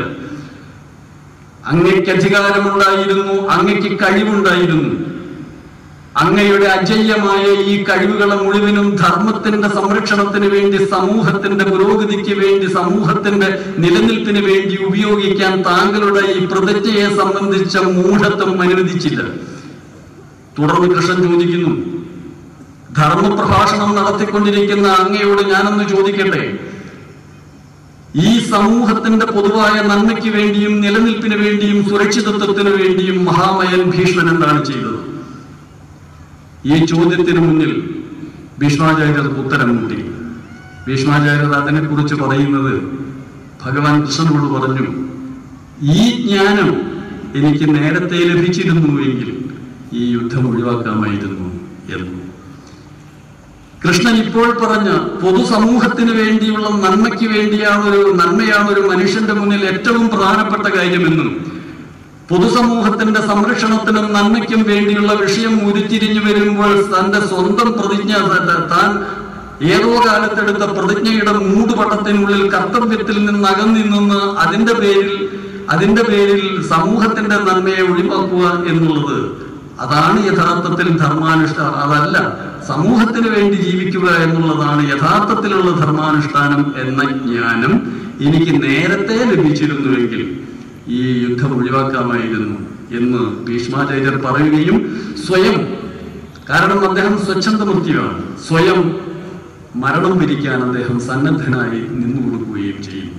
അങ്ങയ്ക്ക് അധികാരമുണ്ടായിരുന്നു അങ്ങയ്ക്ക് കഴിവുണ്ടായിരുന്നു അങ്ങയുടെ അജയ്യമായ ഈ കഴിവുകളെ മുഴുവനും ധർമ്മത്തിന്റെ സംരക്ഷണത്തിന് വേണ്ടി സമൂഹത്തിന്റെ പുരോഗതിക്ക് വേണ്ടി സമൂഹത്തിന്റെ നിലനിൽപ്പിന് വേണ്ടി ഉപയോഗിക്കാൻ താങ്കളുടെ ഈ പ്രതിജ്ഞയെ സംബന്ധിച്ച മൂഢത്വം അനുവദിച്ചില്ല തുടർന്ന് കൃഷ്ണൻ ചോദിക്കുന്നു ധർമ്മപ്രഭാഷണം നടത്തിക്കൊണ്ടിരിക്കുന്ന അങ്ങയോട് ഞാനൊന്ന് ചോദിക്കട്ടെ ഈ സമൂഹത്തിന്റെ പൊതുവായ നന്മയ്ക്ക് വേണ്ടിയും നിലനിൽപ്പിന് വേണ്ടിയും സുരക്ഷിതത്വത്തിന് വേണ്ടിയും മഹാമയൻ ഭീഷ്മൻ എന്താണ് ചെയ്തത് ഈ ചോദ്യത്തിന് മുന്നിൽ ഭീഷ്മാചാര്യർ ഉത്തരം മുട്ടി ഭീഷ്മാചാര്യർ അതിനെക്കുറിച്ച് പറയുന്നത് ഭഗവാൻ കൃഷ്ണനോട് പറഞ്ഞു ഈ ജ്ഞാനം എനിക്ക് നേരത്തെ ലഭിച്ചിരുന്നുവെങ്കിൽ ഈ യുദ്ധം ഒഴിവാക്കാമായിരുന്നു എന്ന് കൃഷ്ണൻ ഇപ്പോൾ പറഞ്ഞ പൊതുസമൂഹത്തിന് വേണ്ടിയുള്ള നന്മയ്ക്ക് വേണ്ടിയാണ് ഒരു നന്മയാണ് ഒരു മനുഷ്യന്റെ മുന്നിൽ ഏറ്റവും പ്രധാനപ്പെട്ട കാര്യമെന്നും പൊതുസമൂഹത്തിന്റെ സംരക്ഷണത്തിനും നന്മയ്ക്കും വേണ്ടിയുള്ള വിഷയം ഉരുത്തിരിഞ്ഞു വരുമ്പോൾ തന്റെ സ്വന്തം പ്രതിജ്ഞ ത- താൻ ഏതോ കാലത്തെടുത്ത പ്രതിജ്ഞയുടെ മൂടുപടത്തിനുള്ളിൽ കർത്തവ്യത്തിൽ നിന്ന് അകന്നി നിന്ന് അതിന്റെ പേരിൽ അതിന്റെ പേരിൽ സമൂഹത്തിന്റെ നന്മയെ ഒഴിവാക്കുക എന്നുള്ളത് അതാണ് യഥാർത്ഥത്തിൽ ധർമാനുഷ്ഠാനം അതല്ല സമൂഹത്തിന് വേണ്ടി ജീവിക്കുക എന്നുള്ളതാണ് യഥാർത്ഥത്തിലുള്ള ധർമാനുഷ്ഠാനം എന്ന ജ്ഞാനം എനിക്ക് നേരത്തെ ലഭിച്ചിരുന്നുവെങ്കിൽ ഈ യുദ്ധം ഒഴിവാക്കാമായിരുന്നു എന്ന് ഭീഷ്മാചാര്യർ പറയുകയും സ്വയം കാരണം അദ്ദേഹം സ്വച്ഛന്തമൂർത്തിയാണ് സ്വയം മരണം പിരിക്കാൻ അദ്ദേഹം സന്നദ്ധനായി നിന്നു കൊടുക്കുകയും ചെയ്യുന്നു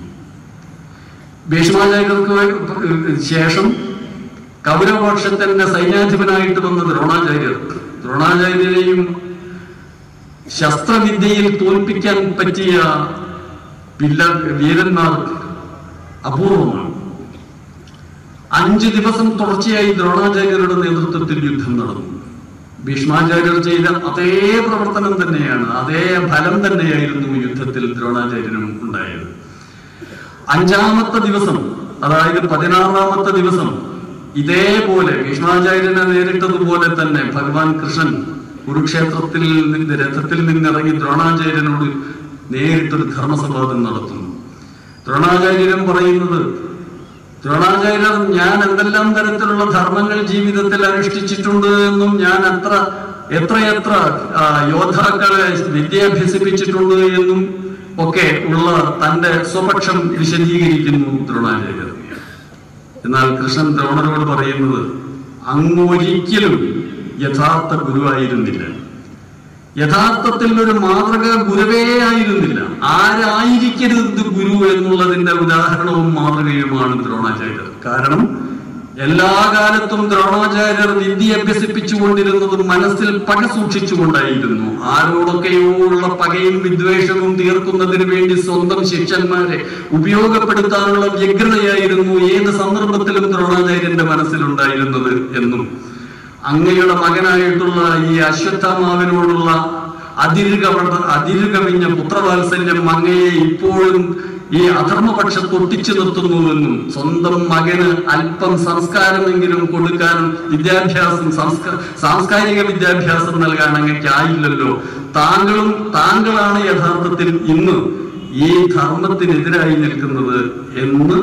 ഭീഷ്മാചാര്യർക്ക് ശേഷം കൗരവപക്ഷത്തിന്റെ സൈന്യാധിപനായിട്ട് വന്ന ദ്രോണാചാര്യർ ദ്രോണാചാര്യരെയും ശസ്ത്രവിദ്യയിൽ തോൽപ്പിക്കാൻ പറ്റിയ വില്ല വീരന്മാർ അപൂർവമാണ് അഞ്ച് ദിവസം തുടർച്ചയായി ദ്രോണാചാര്യരുടെ നേതൃത്വത്തിൽ യുദ്ധം നടന്നു ഭീഷ്മാചാര്യർ ചെയ്ത അതേ പ്രവർത്തനം തന്നെയാണ് അതേ ഫലം തന്നെയായിരുന്നു യുദ്ധത്തിൽ ദ്രോണാചാര്യനും ഉണ്ടായത് അഞ്ചാമത്തെ ദിവസം അതായത് പതിനാറാമത്തെ ദിവസം ഇതേപോലെ ഭീഷ്മാചാര്യനെ നേരിട്ടതുപോലെ തന്നെ ഭഗവാൻ കൃഷ്ണൻ കുരുക്ഷേത്രത്തിൽ നിന്ന് രഥത്തിൽ നിന്നിറങ്ങി ദ്രോണാചാര്യനോട് നേരിട്ടൊരു ധർമ്മസംവാദം നടത്തുന്നു ദ്രോണാചാര്യരും പറയുന്നത് ദ്രോണാചാര്യർ ഞാൻ എന്തെല്ലാം തരത്തിലുള്ള ധർമ്മങ്ങൾ ജീവിതത്തിൽ അനുഷ്ഠിച്ചിട്ടുണ്ട് എന്നും ഞാൻ അത്ര എത്രയെത്ര ആ, യോദ്ധാക്കളെ വിദ്യ അഭ്യസിപ്പിച്ചിട്ടുണ്ട് എന്നും ഒക്കെ ഉള്ള തന്റെ സ്വപക്ഷം വിശദീകരിക്കുന്നു ദ്രോണാചാര്യർ എന്നാൽ കൃഷ്ണൻ ദ്രോണരോട് പറയുന്നത് അങ്ങൊരിക്കലും യഥാർത്ഥ ഗുരുവായിരുന്നില്ല യഥാർത്ഥത്തിൽ ഒരു മാതൃക ഗുരുവേ ആയിരുന്നില്ല ആരായിരിക്കരുത് ഗുരു എന്നുള്ളതിന്റെ ഉദാഹരണവും മാതൃകയുമാണ് ദ്രോണാചാര്യർ കാരണം എല്ലാ കാലത്തും ദ്രോണാചാര്യർ വിദ്യ അഭ്യസിപ്പിച്ചുകൊണ്ടിരുന്നത് മനസ്സിൽ പക സൂക്ഷിച്ചുകൊണ്ടായിരുന്നു ആരോടൊക്കെയോ ഉള്ള പകയും വിദ്വേഷവും തീർക്കുന്നതിന് വേണ്ടി സ്വന്തം ശിഷ്യന്മാരെ ഉപയോഗപ്പെടുത്താനുള്ള വ്യഗ്രതയായിരുന്നു ഏത് സന്ദർഭത്തിലും ദ്രോണാചാര്യന്റെ മനസ്സിലുണ്ടായിരുന്നത് എന്നും അങ്ങയുടെ മകനായിട്ടുള്ള ഈ അശ്വത്ഥമാവിനോടുള്ള അതിരുകവ അതിരുകവിഞ്ഞ പുത്രവാത്സല്യം അങ്ങയെ ഇപ്പോഴും ഈ അധർമ്മപക്ഷത്ത് ഒട്ടിച്ചു നിർത്തുന്നുവെന്നും സ്വന്തം മകന് അല്പം സംസ്കാരമെങ്കിലും കൊടുക്കാനും വിദ്യാഭ്യാസം സംസ്ക സാംസ്കാരിക വിദ്യാഭ്യാസം നൽകാൻ അങ്ങയ്ക്കായില്ലല്ലോ താങ്കളും താങ്കളാണ് യഥാർത്ഥത്തിൽ ഇന്ന് ഈ ധർമ്മത്തിനെതിരായി നിൽക്കുന്നത് എന്ന്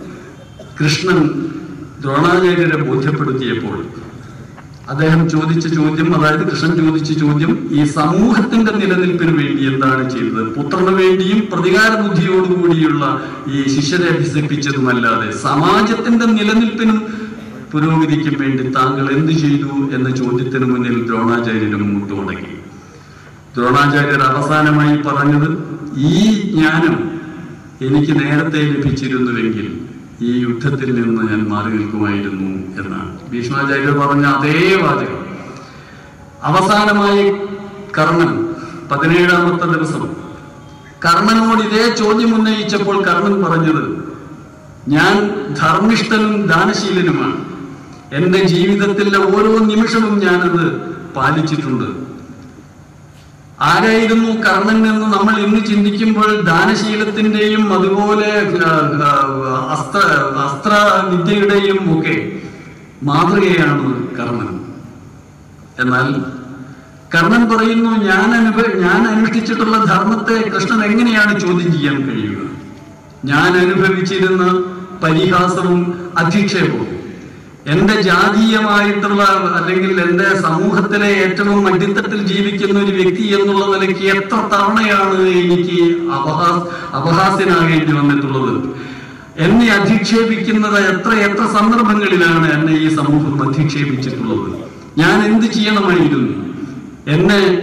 കൃഷ്ണൻ ദ്രോണാചാര്യരെ ബോധ്യപ്പെടുത്തിയപ്പോൾ അദ്ദേഹം ചോദിച്ച ചോദ്യം അതായത് കൃഷ്ണൻ ചോദിച്ച ചോദ്യം ഈ സമൂഹത്തിന്റെ നിലനിൽപ്പിന് വേണ്ടി എന്താണ് ചെയ്തത് പുത്രന് വേണ്ടിയും പ്രതികാര ബുദ്ധിയോടുകൂടിയുള്ള ഈ ശിഷ്യരെ അഭ്യസിപ്പിച്ചതുമല്ലാതെ സമാജത്തിന്റെ നിലനിൽപ്പിനും പുരോഗതിക്കും വേണ്ടി താങ്കൾ എന്ത് ചെയ്തു എന്ന ചോദ്യത്തിന് മുന്നിൽ ദ്രോണാചാര്യനും മുട്ടുമടങ്ങി ദ്രോണാചാര്യർ അവസാനമായി പറഞ്ഞത് ഈ ജ്ഞാനം എനിക്ക് നേരത്തെ ലഭിച്ചിരുന്നുവെങ്കിൽ ഈ യുദ്ധത്തിൽ നിന്ന് ഞാൻ മാറി നിൽക്കുമായിരുന്നു എന്നാണ് ഭീഷ്മാചാര്യർ പറഞ്ഞ അതേ വാചകം അവസാനമായി കർണൻ പതിനേഴാമത്തെ ദിവസം കർണനോട് ഇതേ ചോദ്യം ഉന്നയിച്ചപ്പോൾ കർണൻ പറഞ്ഞത് ഞാൻ ധർമ്മിഷ്ഠനും ദാനശീലനുമാണ് എന്റെ ജീവിതത്തിലെ ഓരോ നിമിഷവും ഞാനത് പാലിച്ചിട്ടുണ്ട് ആരായിരുന്നു കർണൻ എന്ന് നമ്മൾ ഇന്ന് ചിന്തിക്കുമ്പോൾ ദാനശീലത്തിന്റെയും അതുപോലെ ആ, ആ, അസ്ത്ര അസ്ത്ര വിദ്യയുടെയും ഒക്കെ മാതൃകയാണ് കർണൻ എന്നാൽ കർണൻ പറയുന്നു ഞാൻ അനുഭവ ഞാൻ അനുഷ്ഠിച്ചിട്ടുള്ള ധർമ്മത്തെ കൃഷ്ണൻ എങ്ങനെയാണ് ചോദ്യം ചെയ്യാൻ കഴിയുക ഞാൻ അനുഭവിച്ചിരുന്ന പരിഹാസവും അധിക്ഷേപവും എന്റെ ജാതീയമായിട്ടുള്ള അല്ലെങ്കിൽ എന്റെ സമൂഹത്തിലെ ഏറ്റവും അടിത്തട്ടിൽ ജീവിക്കുന്ന ഒരു വ്യക്തി എന്നുള്ള നിലയ്ക്ക് എത്ര തവണയാണ് എനിക്ക് അപഹാ അപഹാസ്യനാകേണ്ടി വന്നിട്ടുള്ളത് എന്നെ അധിക്ഷേപിക്കുന്നത് എത്ര എത്ര സന്ദർഭങ്ങളിലാണ് എന്നെ ഈ സമൂഹം അധിക്ഷേപിച്ചിട്ടുള്ളത് ഞാൻ എന്ത് ചെയ്യണമായിരുന്നു എന്നെ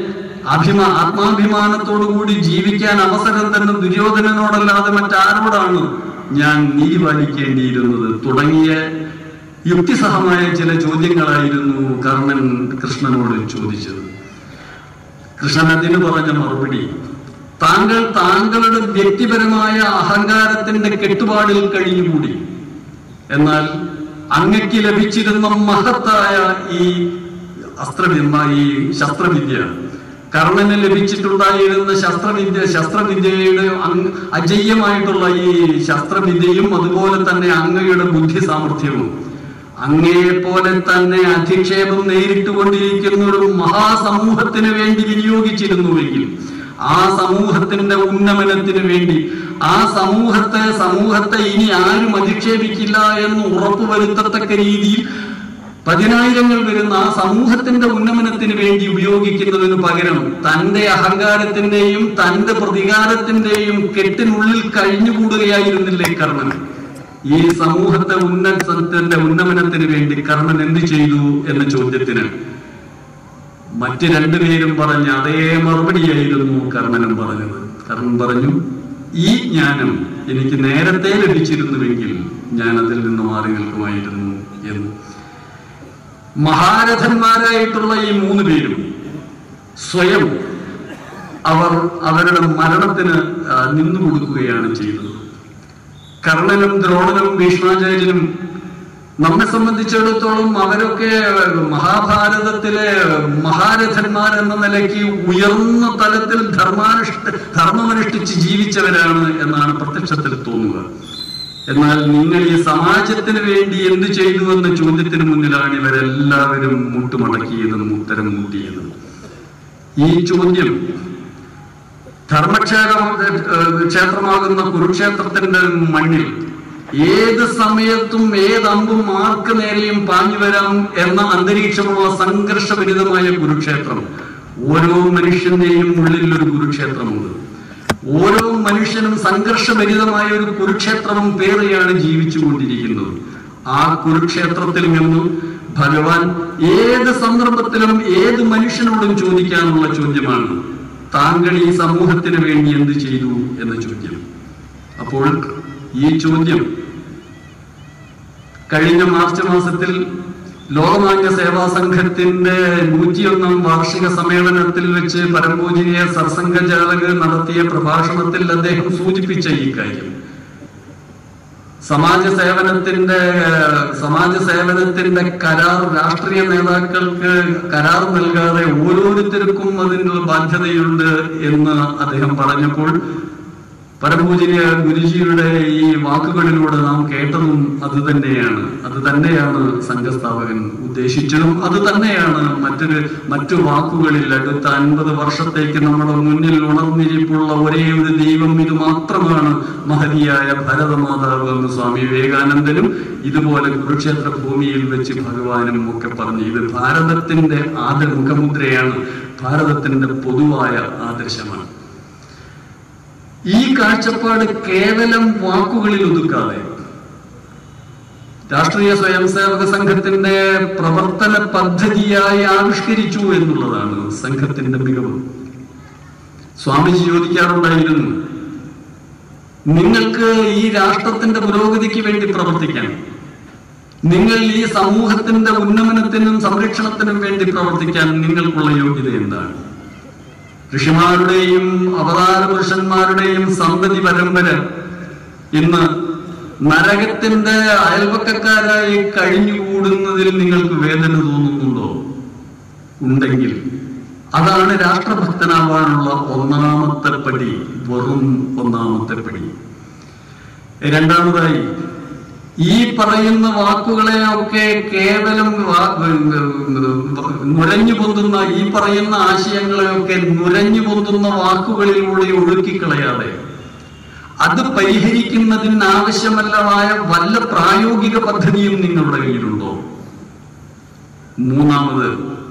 അഭിമാ ആത്മാഭിമാനത്തോടു കൂടി ജീവിക്കാൻ അവസരം തന്ന ദുര്യോധനനോടല്ലാതെ മറ്റാരോടാണ് ഞാൻ നീതി പാലിക്കേണ്ടിയിരുന്നത് തുടങ്ങിയ യുക്തിസഹമായ ചില ചോദ്യങ്ങളായിരുന്നു കർണൻ കൃഷ്ണനോട് ചോദിച്ചത് കൃഷ്ണൻ അതിന് പറഞ്ഞ മറുപടി താങ്കൾ താങ്കളുടെ വ്യക്തിപരമായ അഹങ്കാരത്തിന്റെ കെട്ടുപാടിൽ കഴിഞ്ഞുകൂടി എന്നാൽ അങ്ങയ്ക്ക് ലഭിച്ചിരുന്ന മഹത്തായ ഈ അസ്ത്രവിദ്യ ഈ ശസ്ത്രവിദ്യ കർണന് ലഭിച്ചിട്ടുണ്ടായിരുന്ന ശസ്ത്രവിദ്യ ശസ്ത്രവിദ്യയുടെ അങ്ങ് അജയ്യമായിട്ടുള്ള ഈ ശസ്ത്രവിദ്യയും അതുപോലെ തന്നെ അങ്ങയുടെ ബുദ്ധി സാമർഥ്യവും അങ്ങയെ പോലെ തന്നെ അധിക്ഷേപം നേരിട്ടുകൊണ്ടിരിക്കുന്ന ഒരു മഹാസമൂഹത്തിന് വേണ്ടി വിനിയോഗിച്ചിരുന്നുവെങ്കിൽ ആ സമൂഹത്തിന്റെ ഉന്നമനത്തിന് വേണ്ടി ആ സമൂഹത്തെ സമൂഹത്തെ ഇനി ആരും അധിക്ഷേപിക്കില്ല എന്ന് ഉറപ്പുവരുത്തത്തക്ക രീതിയിൽ പതിനായിരങ്ങൾ വരുന്ന ആ സമൂഹത്തിന്റെ ഉന്നമനത്തിന് വേണ്ടി ഉപയോഗിക്കുന്നതിന് പകരം തന്റെ അഹങ്കാരത്തിന്റെയും തന്റെ പ്രതികാരത്തിന്റെയും കെട്ടിനുള്ളിൽ കഴിഞ്ഞുകൂടുകയായിരുന്നില്ലേ കർണൻ ഈ സമൂഹത്തെ ഉന്നതത്തിന്റെ ഉന്നമനത്തിന് വേണ്ടി കർണൻ എന്ത് ചെയ്തു എന്ന ചോദ്യത്തിന് മറ്റ് രണ്ടുപേരും പറഞ്ഞ അതേ മറുപടിയായിരുന്നു കർണനും പറഞ്ഞത് കർണൻ പറഞ്ഞു ഈ ജ്ഞാനം എനിക്ക് നേരത്തെ ലഭിച്ചിരുന്നുവെങ്കിൽ ഞാൻ അതിൽ നിന്ന് മാറി നിൽക്കുമായിരുന്നു എന്ന് മഹാരഥന്മാരായിട്ടുള്ള ഈ മൂന്ന് പേരും സ്വയം അവർ അവരുടെ മരണത്തിന് ആ, നിന്നുകൊടുക്കുകയാണ് ചെയ്തത് കർണനും ദ്രോണനും ഭീഷ്മാചാര്യനും നമ്മെ സംബന്ധിച്ചിടത്തോളം അവരൊക്കെ മഹാഭാരതത്തിലെ മഹാരഥന്മാർ എന്ന നിലയ്ക്ക് ഉയർന്ന തലത്തിൽ ധർമാനുഷ്ഠ ധർമ്മമനുഷ്ഠിച്ച് ജീവിച്ചവരാണ് എന്നാണ് പ്രത്യക്ഷത്തിൽ തോന്നുക എന്നാൽ നിങ്ങൾ ഈ സമാജത്തിന് വേണ്ടി എന്ത് ചെയ്തു എന്ന ചോദ്യത്തിന് മുന്നിലാണ് ഇവരെല്ലാവരും മുട്ടുമടക്കിയതും ഉത്തരം മുട്ടിയതും ഈ ചോദ്യം ധർമ്മക്ഷേത്രം ഏഹ്, ക്ഷേത്രമാകുന്ന കുരുക്ഷേത്രത്തിന്റെ മണ്ണിൽ ഏത് സമയത്തും ഏത് അമ്പും ആർക്ക് നേരെയും പാഞ്ഞു വരാം എന്ന അന്തരീക്ഷമുള്ള സംഘർഷഭരിതമായ കുരുക്ഷേത്രം ഓരോ മനുഷ്യന്റെയും ഉള്ളിൽ ഒരു കുരുക്ഷേത്രമുണ്ട് ഓരോ മനുഷ്യനും സംഘർഷഭരിതമായ ഒരു കുരുക്ഷേത്രവും പേറിയാണ് ജീവിച്ചുകൊണ്ടിരിക്കുന്നത് ആ കുരുക്ഷേത്രത്തിൽ നിന്നും ഭഗവാൻ ഏത് സന്ദർഭത്തിലും ഏത് മനുഷ്യനോടും ചോദിക്കാനുള്ള ചോദ്യമാണ് താങ്കൾ ഈ സമൂഹത്തിന് വേണ്ടി എന്ത് ചെയ്തു എന്ന ചോദ്യം അപ്പോൾ ഈ ചോദ്യം കഴിഞ്ഞ മാർച്ച് മാസത്തിൽ ലോകമാന്യ സേവാ സംഘത്തിന്റെ നൂറ്റിയൊന്നാം വാർഷിക സമ്മേളനത്തിൽ വെച്ച് പരംപൂജനീയ സർസംഘചാലക് നടത്തിയ പ്രഭാഷണത്തിൽ അദ്ദേഹം സൂചിപ്പിച്ച ഈ കാര്യം സമാജ സേവനത്തിന്റെ ഏഹ്, സമാജ സേവനത്തിന്റെ കരാർ രാഷ്ട്രീയ നേതാക്കൾക്ക് കരാർ നൽകാതെ ഓരോരുത്തർക്കും അതിനുള്ള ബാധ്യതയുണ്ട് എന്ന് അദ്ദേഹം പറഞ്ഞപ്പോൾ പരമപൂജനീയ ഗുരുജിയുടെ ഈ വാക്കുകളിലൂടെ നാം കേട്ടതും അത് തന്നെയാണ് അത് തന്നെയാണ് സംഘസ്ഥാപകൻ ഉദ്ദേശിച്ചതും അത് തന്നെയാണ് മറ്റൊരു മറ്റു വാക്കുകളിൽ അടുത്ത അൻപത് വർഷത്തേക്ക് നമ്മുടെ മുന്നിൽ ഉണർന്നിരിപ്പുള്ള ഒരേ ഒരു ദൈവം ഇത് മാത്രമാണ് മഹതിയായ ഭരതമാതാവ് എന്ന് സ്വാമി വിവേകാനന്ദനും ഇതുപോലെ കുരുക്ഷേത്ര ഭൂമിയിൽ വെച്ച് ഭഗവാനും ഒക്കെ പറഞ്ഞു ഇത് ഭാരതത്തിന്റെ ആദ്യ മുഖമുദ്രയാണ് ഭാരതത്തിന്റെ പൊതുവായ ആദർശമാണ് ഈ കാഴ്ചപ്പാട് കേവലം വാക്കുകളിൽ ഒതുക്കാതെ രാഷ്ട്രീയ സ്വയം സേവക സംഘത്തിന്റെ പ്രവർത്തന പദ്ധതിയായി ആവിഷ്കരിച്ചു എന്നുള്ളതാണ് സംഘത്തിന്റെ മികവ് സ്വാമിജി ചോദിക്കാറുണ്ടായിരുന്നു നിങ്ങൾക്ക് ഈ രാഷ്ട്രത്തിന്റെ പുരോഗതിക്ക് വേണ്ടി പ്രവർത്തിക്കാൻ നിങ്ങൾ ഈ സമൂഹത്തിന്റെ ഉന്നമനത്തിനും സംരക്ഷണത്തിനും വേണ്ടി പ്രവർത്തിക്കാൻ നിങ്ങൾക്കുള്ള യോഗ്യത എന്താണ് ഋഷിമാരുടെയും അവതാര പുരുഷന്മാരുടെയും സന്തതി പരമ്പര ഇന്ന് നരകത്തിന്റെ അയൽപക്കക്കാരായി കഴിഞ്ഞുകൂടുന്നതിൽ നിങ്ങൾക്ക് വേദന തോന്നുന്നുണ്ടോ ഉണ്ടെങ്കിൽ അതാണ് രാഷ്ട്രഭക്തനാവാനുള്ള ഒന്നാമത്തെ പടി വെറും ഒന്നാമത്തെ പടി രണ്ടാമതായി ഈ പറയുന്ന വാക്കുകളെ ഒക്കെ കേവലം വാ- നുരഞ്ഞു പൊന്തുന്ന ഈ പറയുന്ന ആശയങ്ങളെയൊക്കെ നുരഞ്ഞു പൊന്തുന്ന വാക്കുകളിലൂടെ ഒഴുക്കിക്കളയാതെ അത് പരിഹരിക്കുന്നതിന് ആവശ്യമല്ലമായ വല്ല പ്രായോഗിക പദ്ധതിയും നിങ്ങളുടെ കയ്യിലുണ്ടോ മൂന്നാമത്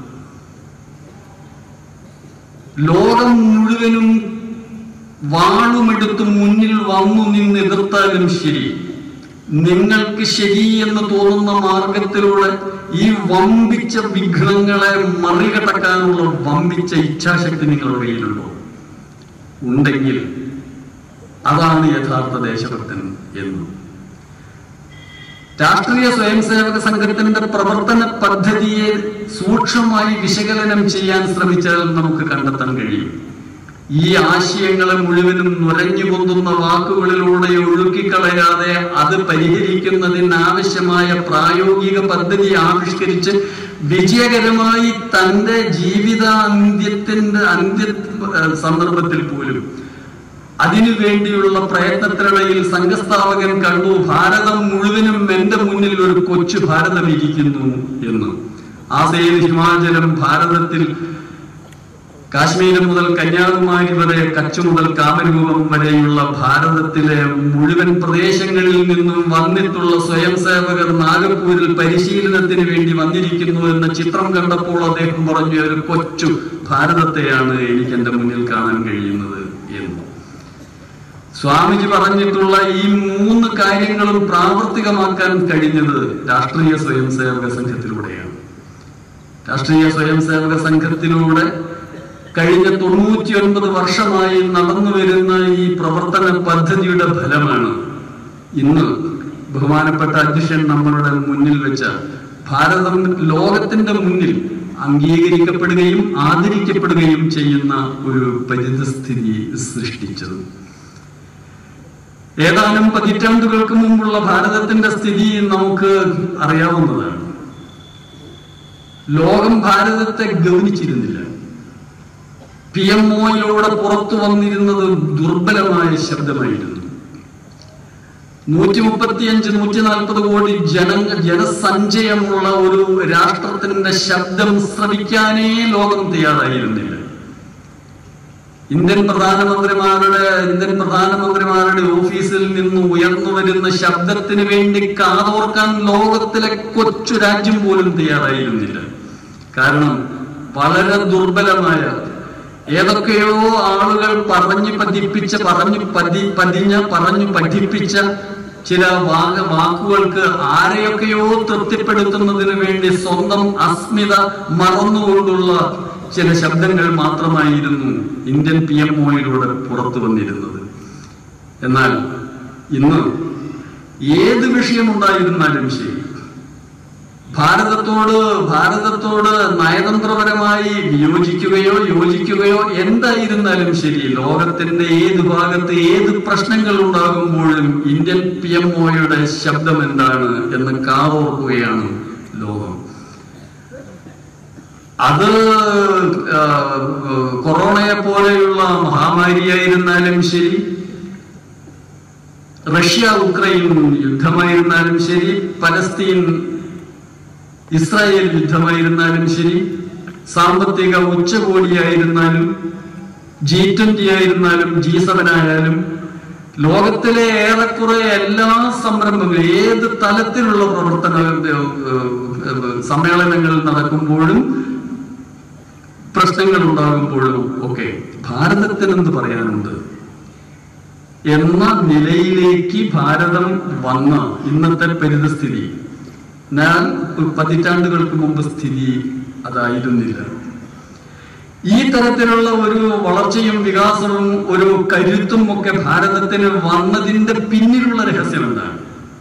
ലോകം മുഴുവനും വാളുമെടുത്ത് മുന്നിൽ വന്നു നിന്ന് എതിർത്താലും ശരി നിങ്ങൾക്ക് ശരി എന്ന് തോന്നുന്ന മാർഗത്തിലൂടെ ഈ വമ്പിച്ച വിഘ്നങ്ങളെ മറികടക്കാനുള്ള വമ്പിച്ച ഇച്ഛാശക്തി നിങ്ങളുടെ കയ്യിലുണ്ടോ ഉണ്ടെങ്കിൽ അതാണ് യഥാർത്ഥ ദേശഭക്തൻ എന്ന് രാഷ്ട്രീയ സ്വയം സേവക സംഘത്തിന്റെ പ്രവർത്തന പദ്ധതിയെ സൂക്ഷ്മമായി വിശകലനം ചെയ്യാൻ ശ്രമിച്ചാൽ നമുക്ക് കണ്ടെത്താൻ കഴിയും ഈ ആശയങ്ങളെ മുഴുവനും നുരഞ്ഞു പൊന്തുന്ന വാക്കുകളിലൂടെ ഒഴുക്കിക്കളയാതെ അത് പരിഹരിക്കുന്നതിന് ആവശ്യമായ പ്രായോഗിക പദ്ധതി ആവിഷ്കരിച്ച് വിജയകരമായി തന്റെ ജീവിത അന്ത്യത്തിന്റെ അന്ത്യ ഏഹ് സന്ദർഭത്തിൽ പോലും അതിനു വേണ്ടിയുള്ള പ്രയത്നത്തിനിടയിൽ സംഘസ്ഥാപകൻ കണ്ടു ഭാരതം മുഴുവനും എന്റെ മുന്നിൽ ഒരു കൊച്ചു ഭാരതം ഇരിക്കുന്നു എന്ന് ആസേൻ ഹിമാചലം ഭാരതത്തിൽ കാശ്മീർ മുതൽ കന്യാകുമാരി വരെ കച്ച് മുതൽ കാമരൂപം വരെയുള്ള ഭാരതത്തിലെ മുഴുവൻ പ്രദേശങ്ങളിൽ നിന്നും വന്നിട്ടുള്ള സ്വയം സേവകർ നാഗപ്പൂരിൽ പരിശീലനത്തിന് വേണ്ടി വന്നിരിക്കുന്നു എന്ന ചിത്രം കണ്ടപ്പോൾ അദ്ദേഹം പറഞ്ഞു ഒരു കൊച്ചു ഭാരതത്തെയാണ് എനിക്ക് എന്റെ മുന്നിൽ കാണാൻ കഴിയുന്നത് എന്ന് സ്വാമിജി പറഞ്ഞിട്ടുള്ള ഈ മൂന്ന് കാര്യങ്ങളും പ്രാവർത്തികമാക്കാൻ കഴിഞ്ഞത് രാഷ്ട്രീയ സ്വയം സേവക സംഘത്തിലൂടെയാണ് രാഷ്ട്രീയ സ്വയം സേവക സംഘത്തിലൂടെ കഴിഞ്ഞ തൊണ്ണൂറ്റി ഒൻപത് വർഷമായി നടന്നു വരുന്ന ഈ പ്രവർത്തന പദ്ധതിയുടെ ഫലമാണ് ഇന്ന് ബഹുമാനപ്പെട്ട അധ്യക്ഷൻ നമ്മളുടെ മുന്നിൽ വെച്ച ഭാരതം ലോകത്തിന്റെ മുന്നിൽ അംഗീകരിക്കപ്പെടുകയും ആദരിക്കപ്പെടുകയും ചെയ്യുന്ന ഒരു പരിതസ്ഥിതി സൃഷ്ടിച്ചത് ഏതാനും പതിറ്റാണ്ടുകൾക്ക് മുമ്പുള്ള ഭാരതത്തിന്റെ സ്ഥിതി നമുക്ക് അറിയാവുന്നതാണ് ലോകം ഭാരതത്തെ ഗൗനിച്ചിരുന്നില്ല പി എം ഒയിലൂടെ പുറത്തു വന്നിരുന്നത് ദുർബലമായ ശബ്ദമായിരുന്നു നൂറ്റി മുപ്പത്തിയഞ്ച് നൂറ്റി നാൽപ്പത് കോടി ജന ജനസഞ്ചയമുള്ള ഒരു രാഷ്ട്രത്തിന്റെ ശബ്ദം ശ്രവിക്കാനേ ലോകം തയ്യാറായിരുന്നില്ല ഇന്ത്യൻ പ്രധാനമന്ത്രിമാരുടെ ഇന്ത്യൻ പ്രധാനമന്ത്രിമാരുടെ ഓഫീസിൽ നിന്ന് ഉയർന്നു വരുന്ന ശബ്ദത്തിന് വേണ്ടി കാതോർക്കാൻ ലോകത്തിലെ കൊച്ചു രാജ്യം പോലും തയ്യാറായിരുന്നില്ല കാരണം വളരെ ദുർബലമായ ഏതൊക്കെയോ ആളുകൾ പറഞ്ഞു പതിപ്പിച്ച പറഞ്ഞു പതി പതിഞ്ഞ പറഞ്ഞു പഠിപ്പിച്ച ചില വാക വാക്കുകൾക്ക് ആരെയൊക്കെയോ തൃപ്തിപ്പെടുത്തുന്നതിന് വേണ്ടി സ്വന്തം അസ്മിത മറന്നുകൊണ്ടുള്ള ചില ശബ്ദങ്ങൾ മാത്രമായിരുന്നു ഇന്ത്യൻ പി എം ഒയിലൂടെ പുറത്തു വന്നിരുന്നത് എന്നാൽ ഇന്ന് ഏത് വിഷയമുണ്ടായിരുന്നാലും ശരി ഭാരതത്തോട് ഭാരതത്തോട് നയതന്ത്രപരമായി വിയോജിക്കുകയോ യോജിക്കുകയോ എന്തായിരുന്നാലും ശരി ലോകത്തിന്റെ ഏത് ഭാഗത്ത് ഏത് പ്രശ്നങ്ങൾ ഉണ്ടാകുമ്പോഴും ഇന്ത്യൻ പി എം ഒയുടെ ശബ്ദം എന്താണ് എന്ന് കാതോർക്കുകയാണ് ലോകം അത് ആ, കൊറോണയെ പോലെയുള്ള മഹാമാരിയായിരുന്നാലും ശരി റഷ്യ ഉക്രൈൻ യുദ്ധമായിരുന്നാലും ശരി പലസ്തീൻ ഇസ്രായേൽ യുദ്ധമായിരുന്നാലും ശരി സാമ്പത്തിക ഉച്ചകോടിയായിരുന്നാലും ജി ട്വന്റി ആയിരുന്നാലും ജി സെവൻ ആയാലും ലോകത്തിലെ ഏറെക്കുറെ എല്ലാ സംരംഭങ്ങളും ഏത് തലത്തിലുള്ള പ്രവർത്തന ഏർ, ഏർ, സമ്മേളനങ്ങൾ നടക്കുമ്പോഴും പ്രശ്നങ്ങൾ ഉണ്ടാകുമ്പോഴും ഒക്കെ ഭാരതത്തിന് എന്ത് പറയാനുണ്ട് എന്ന നിലയിലേക്ക് ഭാരതം വന്ന ഇന്നത്തെ പരിതസ്ഥിതി ഞാൻ പതിറ്റാണ്ടുകൾക്ക് മുമ്പ് സ്ഥിതി അതായിരുന്നില്ല ഈ തരത്തിലുള്ള ഒരു വളർച്ചയും വികാസവും ഒരു കരുത്തും ഒക്കെ ഭാരതത്തിന് വന്നതിന്റെ പിന്നിലുള്ള രഹസ്യം എന്താണ്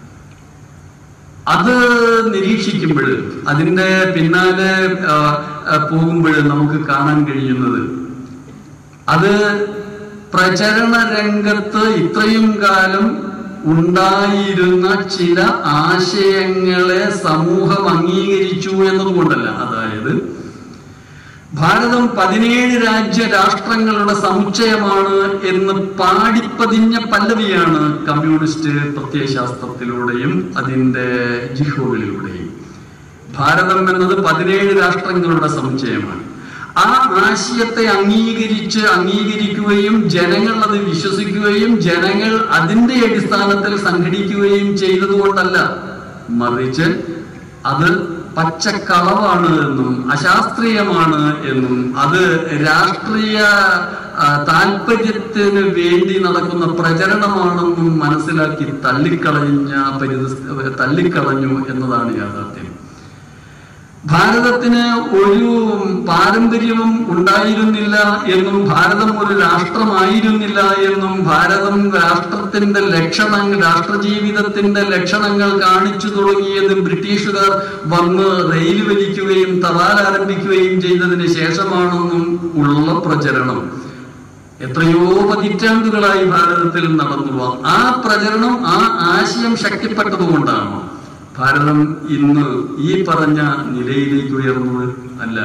അത് നിരീക്ഷിക്കുമ്പോൾ അതിന്റെ പിന്നാലെ പോകുമ്പോൾ നമുക്ക് കാണാൻ കഴിയുന്നത് അത് പ്രചരണ രംഗത്ത് ഇത്രയും കാലം ഉണ്ടായിരുന്ന ചില ആശയങ്ങളെ സമൂഹം അംഗീകരിച്ചു എന്നതുകൊണ്ടല്ല അതായത് ഭാരതം പതിനേഴ് രാജ്യ രാഷ്ട്രങ്ങളുടെ സമുച്ചയമാണ് എന്ന് പാടിപ്പതിഞ്ഞ പല്ലവിയാണ് കമ്മ്യൂണിസ്റ്റ് പ്രത്യയശാസ്ത്രത്തിലൂടെയും അതിന്റെ ജിഹോകളിലൂടെയും ഭാരതം എന്നത് പതിനേഴ് രാഷ്ട്രങ്ങളുടെ സമുച്ചയമാണ് ആ ആശയത്തെ അംഗീകരിച്ച് അംഗീകരിക്കുകയും ജനങ്ങൾ അത് വിശ്വസിക്കുകയും ജനങ്ങൾ അതിന്റെ അടിസ്ഥാനത്തിൽ സംഘടിക്കുകയും ചെയ്തതുകൊണ്ടല്ല മറിച്ച് അത് പച്ചക്കളവാണ് എന്നും അശാസ്ത്രീയമാണ് എന്നും അത് രാഷ്ട്രീയ ആ, താല്പര്യത്തിന് വേണ്ടി നടക്കുന്ന പ്രചരണമാണെന്നും മനസ്സിലാക്കി തള്ളിക്കളഞ്ഞ പരിതസ്ഥ തള്ളിക്കളഞ്ഞു എന്നതാണ് യാഥാർത്ഥ്യം ഭാരതത്തിന് ഒരു പാരമ്പര്യവും ഉണ്ടായിരുന്നില്ല എന്നും ഭാരതം ഒരു രാഷ്ട്രമായിരുന്നില്ല എന്നും ഭാരതം രാഷ്ട്രത്തിന്റെ ലക്ഷണങ്ങൾ രാഷ്ട്രജീവിതത്തിന്റെ ലക്ഷണങ്ങൾ കാണിച്ചു തുടങ്ങിയത് ബ്രിട്ടീഷുകാർ വന്ന് റെയിൽ വലിക്കുകയും തപാൽ ആരംഭിക്കുകയും ചെയ്തതിന് ശേഷമാണെന്നും ഉള്ള പ്രചരണം എത്രയോ പതിറ്റാണ്ടുകളായി ഭാരതത്തിൽ നടന്നു ആ പ്രചരണം ആ ആശയം ശക്തിപ്പെട്ടതുകൊണ്ടാണ് ഭാരതം ഇന്ന് ഈ പറഞ്ഞ നിലയിലേക്ക് ഉയർന്നത് അല്ല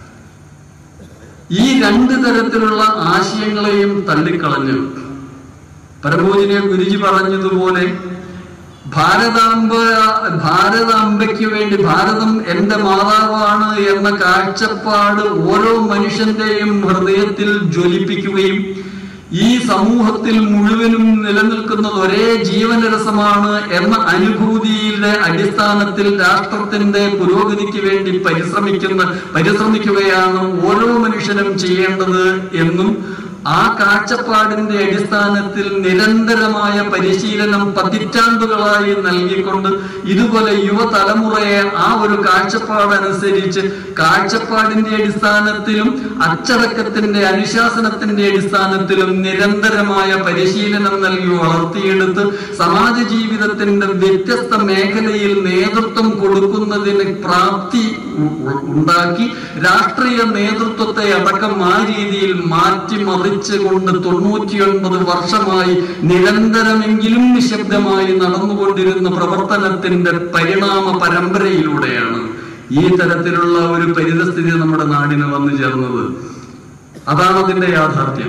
ഈ രണ്ട് തരത്തിലുള്ള ആശയങ്ങളെയും തള്ളിക്കളഞ്ഞ് പരമോജിനെ ഗുരുജി പറഞ്ഞതുപോലെ ഭാരതാംബ ഭാരതാംബയ്ക്ക് വേണ്ടി ഭാരതം എന്റെ മാതാവാണ് എന്ന കാഴ്ചപ്പാട് ഓരോ മനുഷ്യന്റെയും ഹൃദയത്തിൽ ജ്വലിപ്പിക്കുകയും ഈ സമൂഹത്തിൽ മുഴുവനും നിലനിൽക്കുന്നത് ഒരേ ജീവനരസമാണ് എന്ന അനുഭൂതിയുടെ അടിസ്ഥാനത്തിൽ രാഷ്ട്രത്തിന്റെ പുരോഗതിക്ക് വേണ്ടി പരിശ്രമിക്കുന്ന പരിശ്രമിക്കുകയാണ് ഓരോ മനുഷ്യനും ചെയ്യേണ്ടത് എന്നും ആ കാഴ്ചപ്പാടിന്റെ അടിസ്ഥാനത്തിൽ നിരന്തരമായ പരിശീലനം പതിറ്റാണ്ടുകളായി നൽകിക്കൊണ്ട് ഇതുപോലെ യുവതലമുറയെ ആ ഒരു കാഴ്ചപ്പാടനുസരിച്ച് കാഴ്ചപ്പാടിന്റെ അടിസ്ഥാനത്തിലും അച്ചടക്കത്തിന്റെ അനുശാസനത്തിന്റെ അടിസ്ഥാനത്തിലും നിരന്തരമായ പരിശീലനം നൽകി വളർത്തിയെടുത്ത് സമാജ ജീവിതത്തിന്റെ വ്യത്യസ്ത മേഖലയിൽ നേതൃത്വം കൊടുക്കുന്നതിന് പ്രാപ്തി ഉ- ഉ- ഉണ്ടാക്കി രാഷ്ട്രീയ നേതൃത്വത്തെ അടക്കം ആ രീതിയിൽ മാറ്റിമറിച്ചുകൊണ്ട് തൊണ്ണൂറ്റിയൊൻപത് വർഷമായി നിരന്തരമെങ്കിലും നിശബ്ദമായി നടന്നുകൊണ്ടിരുന്ന പ്രവർത്തനത്തിന്റെ പരിണാമ പരമ്പരയിലൂടെയാണ് ഈ തരത്തിലുള്ള ഒരു പരിതസ്ഥിതി നമ്മുടെ നാടിന് വന്നു ചേർന്നത് അതാണ് അതിന്റെ യാഥാർത്ഥ്യം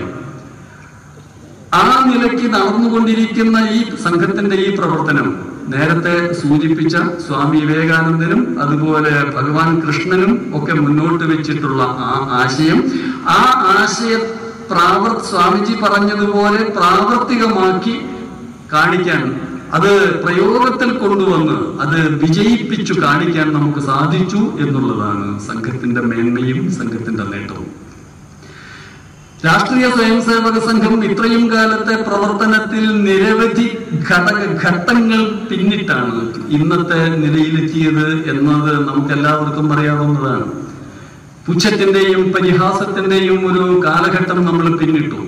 ആ നിലയ്ക്ക് നടന്നുകൊണ്ടിരിക്കുന്ന ഈ സംഘത്തിന്റെ ഈ പ്രവർത്തനം നേരത്തെ സൂചിപ്പിച്ച സ്വാമി വിവേകാനന്ദനും അതുപോലെ ഭഗവാൻ കൃഷ്ണനും ഒക്കെ മുന്നോട്ട് വെച്ചിട്ടുള്ള ആ ആശയം ആ ആശയ പ്രാവർ സ്വാമിജി പറഞ്ഞതുപോലെ പ്രാവർത്തികമാക്കി കാണിക്കാൻ അത് പ്രയോഗത്തിൽ കൊണ്ടുവന്ന് അത് വിജയിപ്പിച്ചു കാണിക്കാൻ നമുക്ക് സാധിച്ചു എന്നുള്ളതാണ് സംഘത്തിന്റെ മേന്മയും സംഘത്തിന്റെ നേട്ടവും രാഷ്ട്രീയ സ്വയം സേവക സംഘം ഇത്രയും കാലത്തെ പ്രവർത്തനത്തിൽ നിരവധി ഘടക ഘട്ടങ്ങൾ പിന്നിട്ടാണ് ഇന്നത്തെ നിലയിലെത്തിയത് എന്നത് നമുക്ക് എല്ലാവർക്കും അറിയാവുന്നതാണ് പുച്ഛത്തിന്റെയും പരിഹാസത്തിന്റെയും ഒരു കാലഘട്ടം നമ്മൾ പിന്നിട്ടു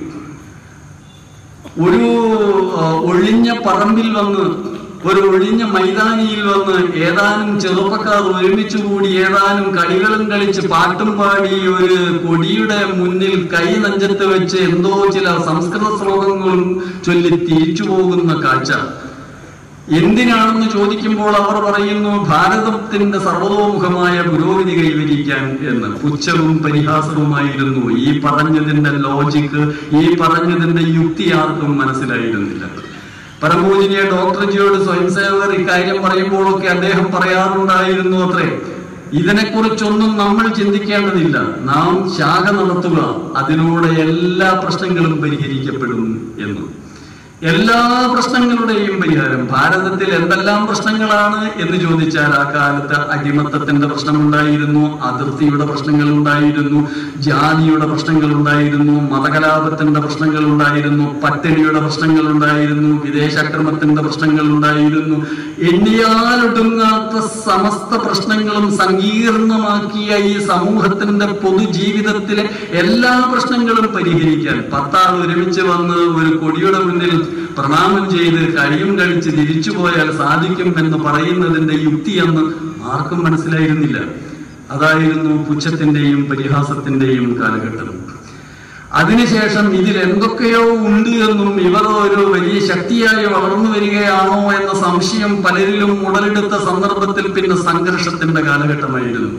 ഒരു ആ, ഒഴിഞ്ഞ പറമ്പിൽ വന്ന് ഒരു ഒഴിഞ്ഞ മൈതാനിയിൽ വന്ന് ഏതാനും ചെറുപ്പക്കാർ ഒരുമിച്ച് കൂടി ഏതാനും കളികളും കളിച്ച് പാട്ടും പാടി ഒരു കൊടിയുടെ മുന്നിൽ കൈ നെഞ്ചത്ത് വെച്ച് എന്തോ ചില സംസ്കൃത ശ്ലോകങ്ങളും ചൊല്ലി തിരിച്ചു പോകുന്ന കാഴ്ച എന്തിനാണെന്ന് ചോദിക്കുമ്പോൾ അവർ പറയുന്നു ഭാരതത്തിന്റെ സർവതോമുഖമായ പുരോഗതി കൈവരിക്കാൻ എന്ന് പുച്ഛവും പരിഹാസവുമായിരുന്നു ഈ പറഞ്ഞതിന്റെ ലോജിക്ക് ഈ പറഞ്ഞതിന്റെ യുക്തി ആർക്കും മനസ്സിലായിരുന്നില്ല പരമപൂജനീയ ഡോക്ടർജിയോട് സ്വയം സേവകർ ഇക്കാര്യം പറയുമ്പോഴൊക്കെ അദ്ദേഹം പറയാറുണ്ടായിരുന്നു അത്രേ ഇതിനെക്കുറിച്ചൊന്നും നമ്മൾ ചിന്തിക്കേണ്ടതില്ല നാം ശാഖ നടത്തുക അതിലൂടെ എല്ലാ പ്രശ്നങ്ങളും പരിഹരിക്കപ്പെടും എന്ന് എല്ലാ പ്രശ്നങ്ങളുടെയും പരിഹാരം ഭാരതത്തിൽ എന്തെല്ലാം പ്രശ്നങ്ങളാണ് എന്ന് ചോദിച്ചാൽ ആ കാലത്ത് അടിമത്തത്തിന്റെ പ്രശ്നമുണ്ടായിരുന്നു അതിർത്തിയുടെ പ്രശ്നങ്ങൾ ഉണ്ടായിരുന്നു ജാതിയുടെ പ്രശ്നങ്ങൾ ഉണ്ടായിരുന്നു മതകലാപത്തിന്റെ പ്രശ്നങ്ങൾ ഉണ്ടായിരുന്നു പട്ടിണിയുടെ പ്രശ്നങ്ങൾ ഉണ്ടായിരുന്നു വിദേശാക്രമത്തിന്റെ പ്രശ്നങ്ങൾ ഉണ്ടായിരുന്നു എണ്ണിയാലൊടുങ്ങാത്ത സമസ്ത പ്രശ്നങ്ങളും സങ്കീർണമാക്കിയ ഈ സമൂഹത്തിന്റെ പൊതുജീവിതത്തിലെ എല്ലാ പ്രശ്നങ്ങളും പരിഹരിക്കാൻ പത്താൾ ഒരുമിച്ച് വന്ന് ഒരു കൊടിയുടെ മുന്നിൽ പ്രണാമം ചെയ്ത് കളിയും കളിച്ച് തിരിച്ചു പോയാൽ സാധിക്കും എന്ന് പറയുന്നതിന്റെ യുക്തി എന്ന് ആർക്കും മനസ്സിലായിരുന്നില്ല അതായിരുന്നു പുച്ഛത്തിന്റെയും പരിഹാസത്തിന്റെയും കാലഘട്ടം അതിനുശേഷം ഇതിൽ എന്തൊക്കെയോ ഉണ്ട് എന്നും ഇവർ ഒരു വലിയ ശക്തിയായി വളർന്നു വരികയാണോ എന്ന സംശയം പലരിലും ഉടലെടുത്ത സന്ദർഭത്തിൽ പിന്നെ സംഘർഷത്തിന്റെ കാലഘട്ടമായിരുന്നു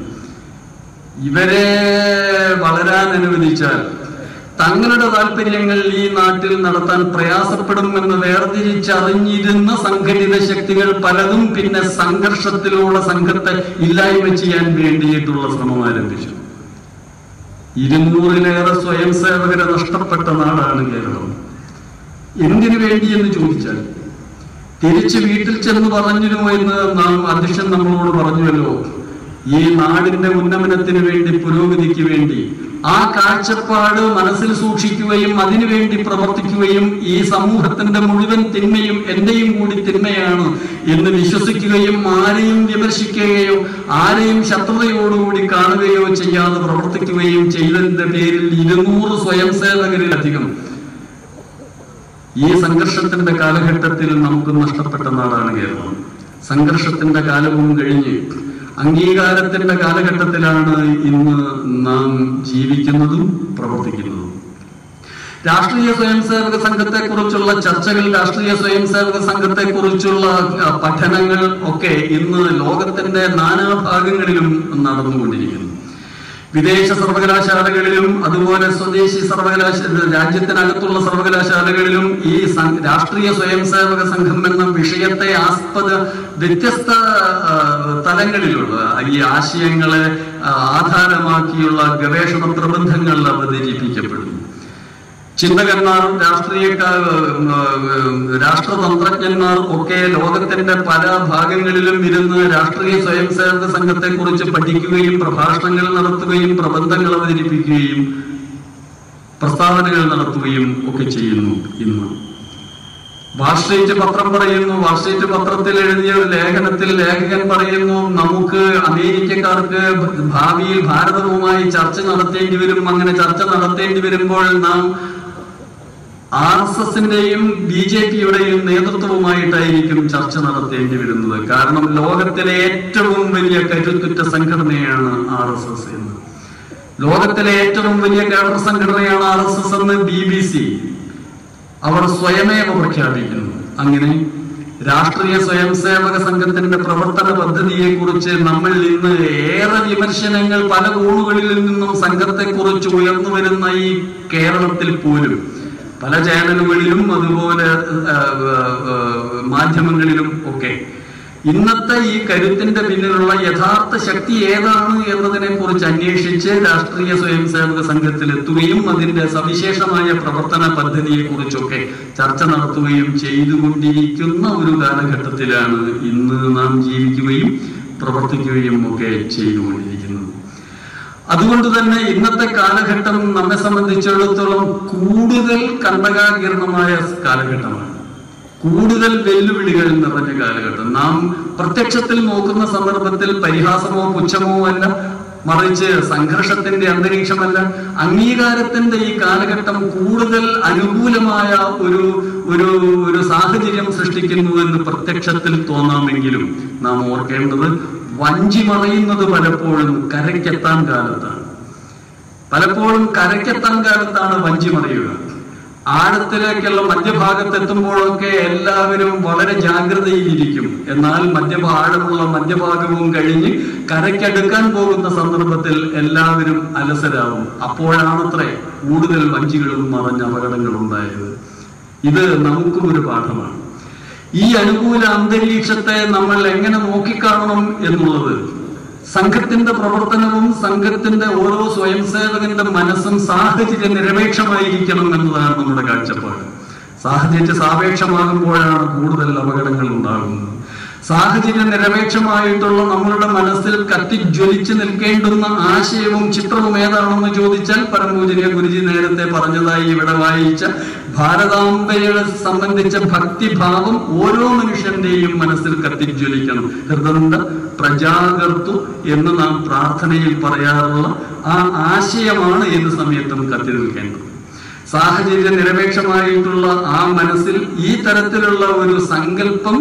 ഇവരെ വളരാൻ അനുവദിച്ചാൽ തങ്ങളുടെ താല്പര്യങ്ങൾ ഈ നാട്ടിൽ നടത്താൻ പ്രയാസപ്പെടുമെന്ന് വേർതിരിച്ചറിഞ്ഞിരുന്ന സംഘടിത ശക്തികൾ പലതും പിന്നെ സംഘർഷത്തിലുള്ള സംഘത്തെ ഇല്ലായ്മ ചെയ്യാൻ വേണ്ടിയിട്ടുള്ള ശ്രമം ആരംഭിച്ചു ഇരുന്നൂറിലേറെ സ്വയം സേവകരെ നഷ്ടപ്പെട്ട നാടാണ് കേരളം എന്തിനു വേണ്ടി എന്ന് ചോദിച്ചാൽ തിരിച്ച് വീട്ടിൽ ചെന്ന് പറഞ്ഞിരുമോ എന്ന് നാം അധ്യക്ഷൻ നമ്മളോട് പറഞ്ഞുവല്ലോ ഈ നാടിന്റെ ഉന്നമനത്തിന് വേണ്ടി പുരോഗതിക്ക് വേണ്ടി ആ കാഴ്ചപ്പാട് മനസ്സിൽ സൂക്ഷിക്കുകയും അതിനുവേണ്ടി പ്രവർത്തിക്കുകയും ഈ സമൂഹത്തിന്റെ മുഴുവൻ തിന്മയും എന്റെയും കൂടി തിന്മയാണ് എന്ന് വിശ്വസിക്കുകയും ആരെയും വിമർശിക്കുകയോ ആരെയും ശത്രുതയോടുകൂടി കാണുകയോ ചെയ്യാതെ പ്രവർത്തിക്കുകയും ചെയ്തതിന്റെ പേരിൽ ഇരുന്നൂറ് സ്വയം സേവകരിലധികം ഈ സംഘർഷത്തിന്റെ കാലഘട്ടത്തിൽ നമുക്ക് നഷ്ടപ്പെട്ട നാടാണ് കേരളം സംഘർഷത്തിന്റെ കാലവും കഴിഞ്ഞ് അംഗീകാരത്തിന്റെ കാലഘട്ടത്തിലാണ് ഇന്ന് നാം ജീവിക്കുന്നതും പ്രവർത്തിക്കുന്നതും രാഷ്ട്രീയ സ്വയം സേവക സംഘത്തെ കുറിച്ചുള്ള ചർച്ചകൾ രാഷ്ട്രീയ സ്വയം സേവക സംഘത്തെ കുറിച്ചുള്ള പഠനങ്ങൾ ഒക്കെ ഇന്ന് ലോകത്തിന്റെ നാനാഭാഗങ്ങളിലും നടന്നുകൊണ്ടിരിക്കുന്നു വിദേശ സർവകലാശാലകളിലും അതുപോലെ സ്വദേശി സർവകലാശാല രാജ്യത്തിനകത്തുള്ള സർവകലാശാലകളിലും ഈ സം- രാഷ്ട്രീയ സ്വയം സേവക സംഘം എന്ന വിഷയത്തെ ആസ്പദ വ്യത്യസ്ത ആ, തലങ്ങളിലുള്ള ഈ ആശയങ്ങളെ ആ, ആധാരമാക്കിയുള്ള ഗവേഷണ പ്രബന്ധങ്ങൾ അവതരിപ്പിക്കപ്പെടുന്നു ചിന്തകന്മാർ രാഷ്ട്രീയക്കാർ രാഷ്ട്രതന്ത്രജ്ഞന്മാർ ഒക്കെ ലോകത്തിന്റെ പല ഭാഗങ്ങളിലും ഇരുന്ന് രാഷ്ട്രീയ സ്വയം സേവക സംഘത്തെ കുറിച്ച് പഠിക്കുകയും പ്രഭാഷണങ്ങൾ നടത്തുകയും പ്രബന്ധങ്ങൾ അവതരിപ്പിക്കുകയും പ്രസ്താവനകൾ നടത്തുകയും ഒക്കെ ചെയ്യുന്നു ഇന്ന് വാർഷിറ്റ് പത്രം പറയുന്നു വാർഷിറ്റ് പത്രത്തിൽ എഴുതിയ ഒരു ലേഖനത്തിൽ ലേഖകൻ പറയുന്നു നമുക്ക് അമേരിക്കക്കാർക്ക് ഭാവിയിൽ ഭാരതവുമായി ചർച്ച നടത്തേണ്ടി വരും അങ്ങനെ ചർച്ച നടത്തേണ്ടി വരുമ്പോൾ നാം ആർ എസ് എസിന്റെയും ബി ജെ പിയുടെയും നേതൃത്വവുമായിട്ടായിരിക്കും ചർച്ച നടത്തേണ്ടി വരുന്നത് കാരണം ലോകത്തിലെ ഏറ്റവും വലിയ കരുത്തുറ്റ സംഘടനയാണ് ആർ എസ് എസ് എന്ന് ലോകത്തിലെ ഏറ്റവും വലിയ കേഡർ സംഘടനയാണ് ആർ എസ് എസ് എന്ന് ബി ബി സി അവർ സ്വയമേവ പ്രഖ്യാപിക്കുന്നു അങ്ങനെ രാഷ്ട്രീയ സ്വയം സേവക സംഘത്തിന്റെ പ്രവർത്തന പദ്ധതിയെ കുറിച്ച് നമ്മൾ ഇന്ന് ഏറെ വിമർശനങ്ങൾ പല കോണുകളിൽ നിന്നും സംഘത്തെ കുറിച്ച് ഉയർന്നു വരുന്ന ഈ കേരളത്തിൽ പോലും പല ചാനലുകളിലും അതുപോലെ ആ, ആ, ആ, മാധ്യമങ്ങളിലും ഒക്കെ ഇന്നത്തെ ഈ കരുത്തിന്റെ പിന്നിലുള്ള യഥാർത്ഥ ശക്തി ഏതാണ് എന്നതിനെ കുറിച്ച് അന്വേഷിച്ച് രാഷ്ട്രീയ സ്വയം സേവക സംഘത്തിൽ എത്തുകയും അതിന്റെ സവിശേഷമായ പ്രവർത്തന പദ്ധതിയെ കുറിച്ചൊക്കെ ചർച്ച നടത്തുകയും ചെയ്തുകൊണ്ടിരിക്കുന്ന ഒരു കാലഘട്ടത്തിലാണ് ഇന്ന് നാം ജീവിക്കുകയും പ്രവർത്തിക്കുകയും ഒക്കെ ചെയ്തുകൊണ്ടിരിക്കുന്നത് അതുകൊണ്ട് തന്നെ ഇന്നത്തെ കാലഘട്ടം നമ്മെ സംബന്ധിച്ചിടത്തോളം കൂടുതൽ കണ്ടകാകീർണമായ കാലഘട്ടമാണ് കൂടുതൽ വെല്ലുവിളികൾ നിറഞ്ഞ കാലഘട്ടം നാം പ്രത്യക്ഷത്തിൽ നോക്കുന്ന സന്ദർഭത്തിൽ പരിഹാസമോ പുച്ഛമോ അല്ല മറിച്ച് സംഘർഷത്തിന്റെ അന്തരീക്ഷമല്ല അംഗീകാരത്തിന്റെ ഈ കാലഘട്ടം കൂടുതൽ അനുകൂലമായ ഒരു ഒരു ഒരു സാഹചര്യം സൃഷ്ടിക്കുന്നു എന്ന് പ്രത്യക്ഷത്തിൽ തോന്നാമെങ്കിലും നാം ഓർക്കേണ്ടത് വഞ്ചി മറയുന്നത് പലപ്പോഴും കരയ്ക്കെത്താൻ കാലത്താണ് പലപ്പോഴും കരയ്ക്കെത്താൻ കാലത്താണ് വഞ്ചി മറിയുക ആഴത്തിലേക്കുള്ള മധ്യഭാഗത്ത് എത്തുമ്പോഴൊക്കെ എല്ലാവരും വളരെ ജാഗ്രതയിലിരിക്കും എന്നാൽ മധ്യ ആഴമുള്ള മധ്യഭാഗവും കഴിഞ്ഞ് കരയ്ക്കടുക്കാൻ പോകുന്ന സന്ദർഭത്തിൽ എല്ലാവരും അലസരാകും അപ്പോഴാണത്രേ കൂടുതൽ വഞ്ചികളും മറഞ്ഞ അപകടങ്ങളും ഉണ്ടായത് ഇത് നമുക്കും ഒരു പാഠമാണ് ഈ അനുകൂല അന്തരീക്ഷത്തെ നമ്മൾ എങ്ങനെ നോക്കിക്കാണണം എന്നുള്ളത് സംഘത്തിന്റെ പ്രവർത്തനവും സംഘത്തിന്റെ ഓരോ സ്വയം സേവകന്റെ മനസ്സും സാഹചര്യ നിരപേക്ഷമായിരിക്കണം എന്നതാണ് നമ്മുടെ കാഴ്ചപ്പാട് സാഹചര്യ സാപേക്ഷമാകുമ്പോഴാണ് കൂടുതൽ അപകടങ്ങൾ ഉണ്ടാകുന്നത് സാഹചര്യ നിരപേക്ഷമായിട്ടുള്ള നമ്മളുടെ മനസ്സിൽ കത്തിജ്വലിച്ച് നിൽക്കേണ്ടുന്ന ആശയവും ചിത്രവും ഏതാണെന്ന് ചോദിച്ചാൽ പരമപൂജനീയ ഗുരുജി നേരത്തെ പറഞ്ഞതായി ഇവിടെ വായിച്ച ഭാരതാംബയെ സംബന്ധിച്ച ഭക്തിഭാവം ഓരോ മനുഷ്യന്റെയും മനസ്സിൽ കത്തിജ്വലിക്കണം ഹൃദന്ത പ്രജാകർത്തു എന്ന് നാം പ്രാർത്ഥനയിൽ പറയാറുള്ള ആ ആശയമാണ് ഏത് സമയത്തും കത്തി നിൽക്കേണ്ടത് സാഹചര്യ നിരപേക്ഷമായിട്ടുള്ള ആ മനസ്സിൽ ഈ തരത്തിലുള്ള ഒരു സങ്കല്പം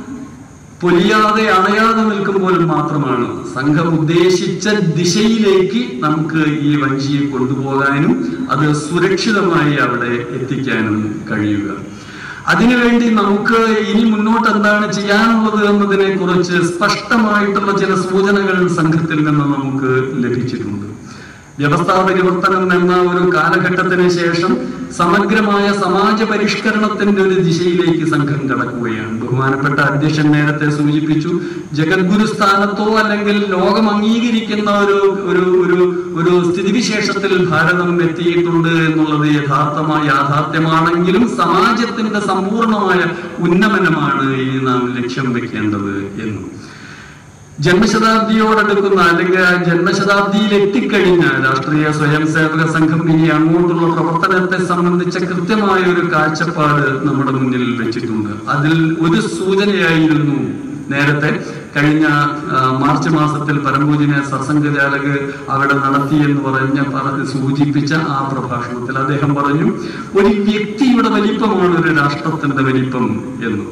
പൊലിയാതെ അണയാതെ നിൽക്കുമ്പോൾ മാത്രമാണ് സംഘം ഉദ്ദേശിച്ച ദിശയിലേക്ക് നമുക്ക് ഈ വഞ്ചിയെ കൊണ്ടുപോകാനും അത് സുരക്ഷിതമായി അവിടെ എത്തിക്കാനും കഴിയുക അതിനുവേണ്ടി നമുക്ക് ഇനി മുന്നോട്ട് എന്താണ് ചെയ്യാനുള്ളത് എന്നതിനെ കുറിച്ച് സ്പഷ്ടമായിട്ടുള്ള ചില സൂചനകൾ സംഘത്തിൽ നിന്ന് നമുക്ക് ലഭിച്ചിട്ടുണ്ട് വ്യവസ്ഥാ പരിവർത്തനം എന്ന ഒരു കാലഘട്ടത്തിന് ശേഷം സമഗ്രമായ സമാജ പരിഷ്കരണത്തിന്റെ ഒരു ദിശയിലേക്ക് സംഘം കടക്കുകയാണ് ബഹുമാനപ്പെട്ട അധ്യക്ഷൻ നേരത്തെ സൂചിപ്പിച്ചു ജഗദ്ഗുരു സ്ഥാനത്തോ അല്ലെങ്കിൽ ലോകം അംഗീകരിക്കുന്ന ഒരു ഒരു ഒരു ഒരു സ്ഥിതിവിശേഷത്തിൽ ഭാരതം എത്തിയിട്ടുണ്ട് എന്നുള്ളത് യഥാർത്ഥമായ യാഥാർത്ഥ്യമാണെങ്കിലും സമാജത്തിന്റെ സമ്പൂർണമായ ഉന്നമനമാണ് ഇനി നാം ലക്ഷ്യം വെക്കേണ്ടത് എന്നും ജന്മശതാബ്ദിയോടടുക്കുന്ന അല്ലെങ്കിൽ ആ ജന്മശതാബ്ദിയിൽ എത്തിക്കഴിഞ്ഞ രാഷ്ട്രീയ സ്വയം സേവക സംഘം ഇനി അങ്ങോട്ടുള്ള പ്രവർത്തനത്തെ സംബന്ധിച്ച കൃത്യമായ ഒരു കാഴ്ചപ്പാട് നമ്മുടെ മുന്നിൽ വെച്ചിട്ടുണ്ട് അതിൽ ഒരു സൂചനയായിരുന്നു നേരത്തെ കഴിഞ്ഞ ആ, മാർച്ച് മാസത്തിൽ പരമ്പൂജിനെ സത്സംഗജാലക് അവിടെ നടത്തി എന്ന് പറഞ്ഞ പറഞ്ഞ് സൂചിപ്പിച്ച ആ പ്രഭാഷണത്തിൽ അദ്ദേഹം പറഞ്ഞു ഒരു വ്യക്തിയുടെ വലിപ്പമാണ് ഒരു രാഷ്ട്രത്തിന്റെ വലിപ്പം എന്ന്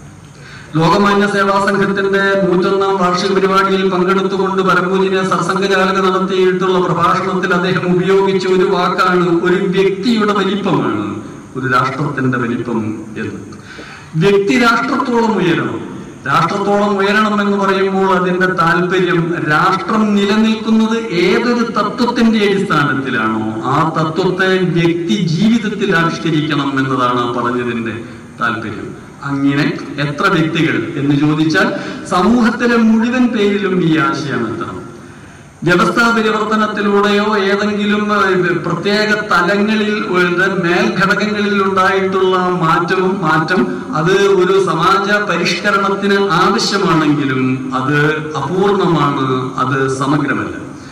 ലോകമാന്യ സേവാ സംഘത്തിന്റെ നൂറ്റൊന്നാം വാർഷിക പരിപാടിയിൽ പങ്കെടുത്തുകൊണ്ട് പരമ്പൂജിനെ സത്സംഗജാലക നടത്തിയിട്ടുള്ള പ്രഭാഷണത്തിൽ അദ്ദേഹം ഉപയോഗിച്ച ഒരു വാക്കാണ് ഒരു വ്യക്തിയുടെ വലിപ്പമാണ് ഒരു രാഷ്ട്രത്തിന്റെ വലിപ്പം എന്ന് വ്യക്തി രാഷ്ട്രത്തോളം ഉയരണം രാഷ്ട്രത്തോളം ഉയരണം എന്ന് പറയുമ്പോൾ അതിന്റെ താല്പര്യം രാഷ്ട്രം നിലനിൽക്കുന്നത് ഏതൊരു തത്വത്തിന്റെ അടിസ്ഥാനത്തിലാണോ ആ തത്വത്തെ വ്യക്തി ജീവിതത്തിൽ ആവിഷ്കരിക്കണം എന്നതാണ് ആ പറഞ്ഞതിന്റെ താല്പര്യം അങ്ങനെ എത്ര വ്യക്തികൾ എന്ന് ചോദിച്ചാൽ സമൂഹത്തിലെ മുഴുവൻ പേരിലും ഈ ആശയം എത്തണം വ്യവസ്ഥാ പരിവർത്തനത്തിലൂടെയോ ഏതെങ്കിലും ഏഹ്, പ്രത്യേക തലങ്ങളിൽ ഉള്ള മേൽഘടകങ്ങളിൽ ഉണ്ടായിട്ടുള്ള മാറ്റവും മാറ്റം അത് ഒരു സമാജ പരിഷ്കരണത്തിന് ആവശ്യമാണെങ്കിലും അത് അപൂർണമാണ് അത് സമഗ്രമല്ല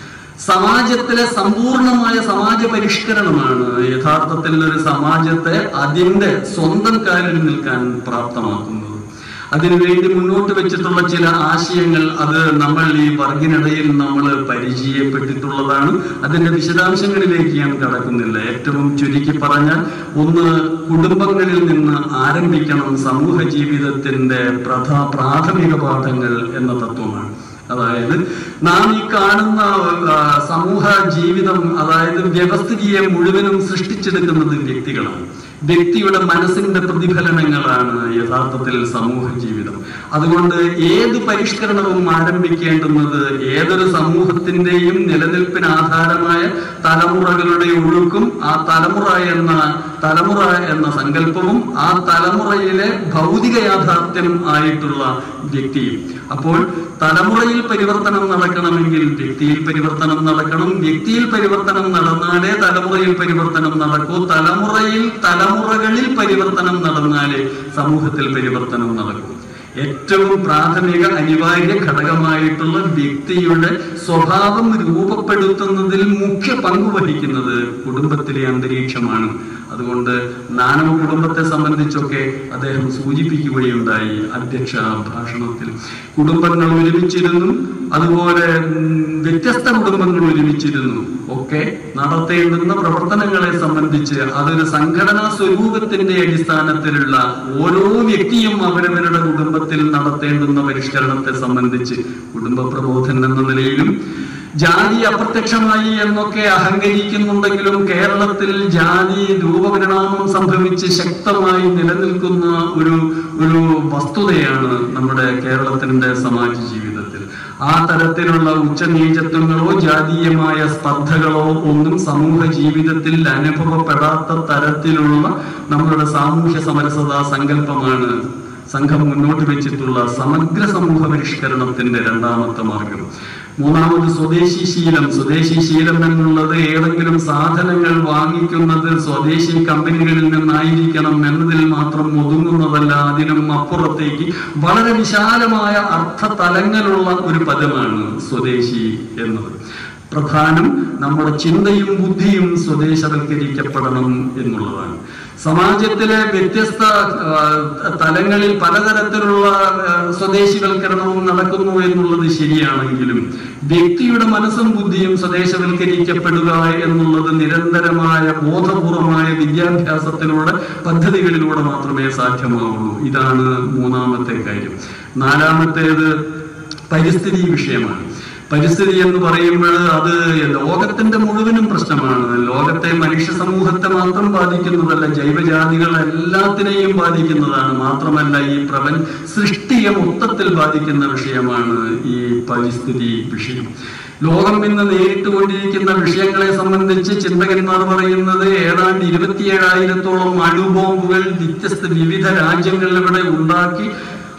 സമാജത്തിലെ സമ്പൂർണമായ സമാജ പരിഷ്കരണമാണ് യഥാർത്ഥത്തിൽ ഒരു സമാജത്തെ അതിന്റെ സ്വന്തം കാലിൽ നിൽക്കാൻ പ്രാപ്തമാക്കുന്നത് അതിനുവേണ്ടി മുന്നോട്ട് വെച്ചിട്ടുള്ള ചില ആശയങ്ങൾ അത് നമ്മൾ ഈ വർഗിനിടയിൽ നമ്മൾ പരിചയപ്പെട്ടിട്ടുള്ളതാണ് അതിന്റെ വിശദാംശങ്ങളിലേക്ക് ഞാൻ കടക്കുന്നില്ല ഏറ്റവും ചുരുക്കി പറഞ്ഞാൽ ഒന്ന് കുടുംബങ്ങളിൽ നിന്ന് ആരംഭിക്കണം സമൂഹ ജീവിതത്തിന്റെ പ്രധാ പ്രാഥമിക പാഠങ്ങൾ എന്ന തത്വമാണ് അതായത് നാം ഈ കാണുന്ന ആ, സമൂഹ ജീവിതം അതായത് വ്യവസ്ഥിതിയെ മുഴുവനും സൃഷ്ടിച്ചെടുക്കുന്നത് വ്യക്തികളാണ് വ്യക്തിയുടെ മനസ്സിന്റെ പ്രതിഫലനങ്ങളാണ് യഥാർത്ഥത്തിൽ സമൂഹ ജീവിതം അതുകൊണ്ട് ഏത് പരിഷ്കരണവും ആരംഭിക്കേണ്ടുന്നത് ഏതൊരു സമൂഹത്തിന്റെയും നിലനിൽപ്പിന് ആധാരമായ തലമുറകളുടെ ഒഴുക്കും ആ തലമുറ എന്ന തലമുറ എന്ന സങ്കല്പവും ആ തലമുറയിലെ ഭൗതിക യാഥാർത്ഥ്യം ആയിട്ടുള്ള വ്യക്തിയും അപ്പോൾ തലമുറയിൽ പരിവർത്തനം നടക്കണമെങ്കിൽ വ്യക്തിയിൽ പരിവർത്തനം നടക്കണം വ്യക്തിയിൽ പരിവർത്തനം നടന്നാലേ തലമുറയിൽ പരിവർത്തനം നടക്കൂ തലമുറയിൽ തലമുറകളിൽ പരിവർത്തനം നടന്നാലേ സമൂഹത്തിൽ പരിവർത്തനം നടക്കൂ ഏറ്റവും പ്രാഥമിക അനിവാര്യ ഘടകമായിട്ടുള്ള വ്യക്തിയുടെ സ്വഭാവം രൂപപ്പെടുത്തുന്നതിൽ മുഖ്യ പങ്ക് വഹിക്കുന്നത് കുടുംബത്തിലെ അന്തരീക്ഷമാണ് അതുകൊണ്ട് നാനവ കുടുംബത്തെ സംബന്ധിച്ചൊക്കെ അദ്ദേഹം സൂചിപ്പിക്കുകയുണ്ടായി അധ്യക്ഷ ഭാഷണത്തിൽ കുടുംബങ്ങൾ ഒരുമിച്ചിരുന്നു അതുപോലെ ഉം, വ്യത്യസ്ത കുടുംബങ്ങൾ ഒരുമിച്ചിരുന്നു ഒക്കെ നടത്തേണ്ടുന്ന പ്രവർത്തനങ്ങളെ സംബന്ധിച്ച് അതൊരു സംഘടനാ സ്വരൂപത്തിന്റെ അടിസ്ഥാനത്തിലുള്ള ഓരോ വ്യക്തിയും അവരവരുടെ കുടുംബത്തിൽ നടത്തേണ്ടുന്ന പരിഷ്കരണത്തെ സംബന്ധിച്ച് കുടുംബ പ്രബോധൻ എന്ന നിലയിലും ജാതി അപ്രത്യക്ഷമായി എന്നൊക്കെ അഹങ്കരിക്കുന്നുണ്ടെങ്കിലും കേരളത്തിൽ ജാതി രൂപപരിണാമം സംഭവിച്ച് ശക്തമായി നിലനിൽക്കുന്ന ഒരു ഒരു വസ്തുതയാണ് നമ്മുടെ കേരളത്തിന്റെ സമാജ ജീവിതത്തിൽ ആ തരത്തിലുള്ള ഉച്ചനീചത്വങ്ങളോ ജാതീയമായ സ്പർദ്ധകളോ ഒന്നും സമൂഹ ജീവിതത്തിൽ അനുഭവപ്പെടാത്ത തരത്തിലുള്ള നമ്മളുടെ സാമൂഹ്യ സമരസതാ സങ്കല്പമാണ് സംഘം മുന്നോട്ട് വെച്ചിട്ടുള്ള സമഗ്ര സമൂഹ പരിഷ്കരണത്തിന്റെ രണ്ടാമത്തെ മാർഗം മൂന്നാമത് സ്വദേശി ശീലം സ്വദേശി ശീലം എന്നുള്ളത് ഏതെങ്കിലും സാധനങ്ങൾ വാങ്ങിക്കുന്നത് സ്വദേശി കമ്പനികളിൽ നിന്നായിരിക്കണം എന്നതിൽ മാത്രം ഒതുങ്ങുന്നതല്ല അതിനും അപ്പുറത്തേക്ക് വളരെ വിശാലമായ അർത്ഥതലങ്ങളുള്ള ഒരു പദമാണ് സ്വദേശി എന്നത് പ്രധാനം നമ്മുടെ ചിന്തയും ബുദ്ധിയും സ്വദേശവൽക്കരിക്കപ്പെടണം എന്നുള്ളതാണ് സമാജത്തിലെ വ്യത്യസ്ത ആ, തലങ്ങളിൽ പലതരത്തിലുള്ള ആ, സ്വദേശിവൽക്കരണവും നടക്കുന്നു എന്നുള്ളത് ശരിയാണെങ്കിലും വ്യക്തിയുടെ മനസ്സും ബുദ്ധിയും സ്വദേശവൽക്കരിക്കപ്പെടുക എന്നുള്ളത് നിരന്തരമായ ബോധപൂർവമായ വിദ്യാഭ്യാസത്തിലൂടെ പദ്ധതികളിലൂടെ മാത്രമേ സാധ്യമാവുള്ളൂ ഇതാണ് മൂന്നാമത്തെ കാര്യം നാലാമത്തേത് പരിസ്ഥിതി വിഷയമാണ് പരിസ്ഥിതി എന്ന് പറയുമ്പോൾ അത് ലോകത്തിന്റെ മുഴുവനും പ്രശ്നമാണ് ലോകത്തെ മനുഷ്യ സമൂഹത്തെ മാത്രം ബാധിക്കുന്നതല്ല ജൈവജാതികൾ എല്ലാത്തിനെയും ബാധിക്കുന്നതാണ് മാത്രമല്ല ഈ പ്രപഞ്ച സൃഷ്ടിയെ മൊത്തത്തിൽ ബാധിക്കുന്ന വിഷയമാണ് ഈ പരിസ്ഥിതി വിഷയം ലോകം ഇന്ന് നേരിട്ടുകൊണ്ടിരിക്കുന്ന വിഷയങ്ങളെ സംബന്ധിച്ച് ചിന്തകന്മാർ പറയുന്നത് ഏതാണ്ട് ഇരുപത്തിയേഴായിരത്തോളം അണുബോംബുകൾ വ്യത്യസ്ത വിവിധ രാജ്യങ്ങളിൽ ഇവിടെ ഉണ്ടാക്കി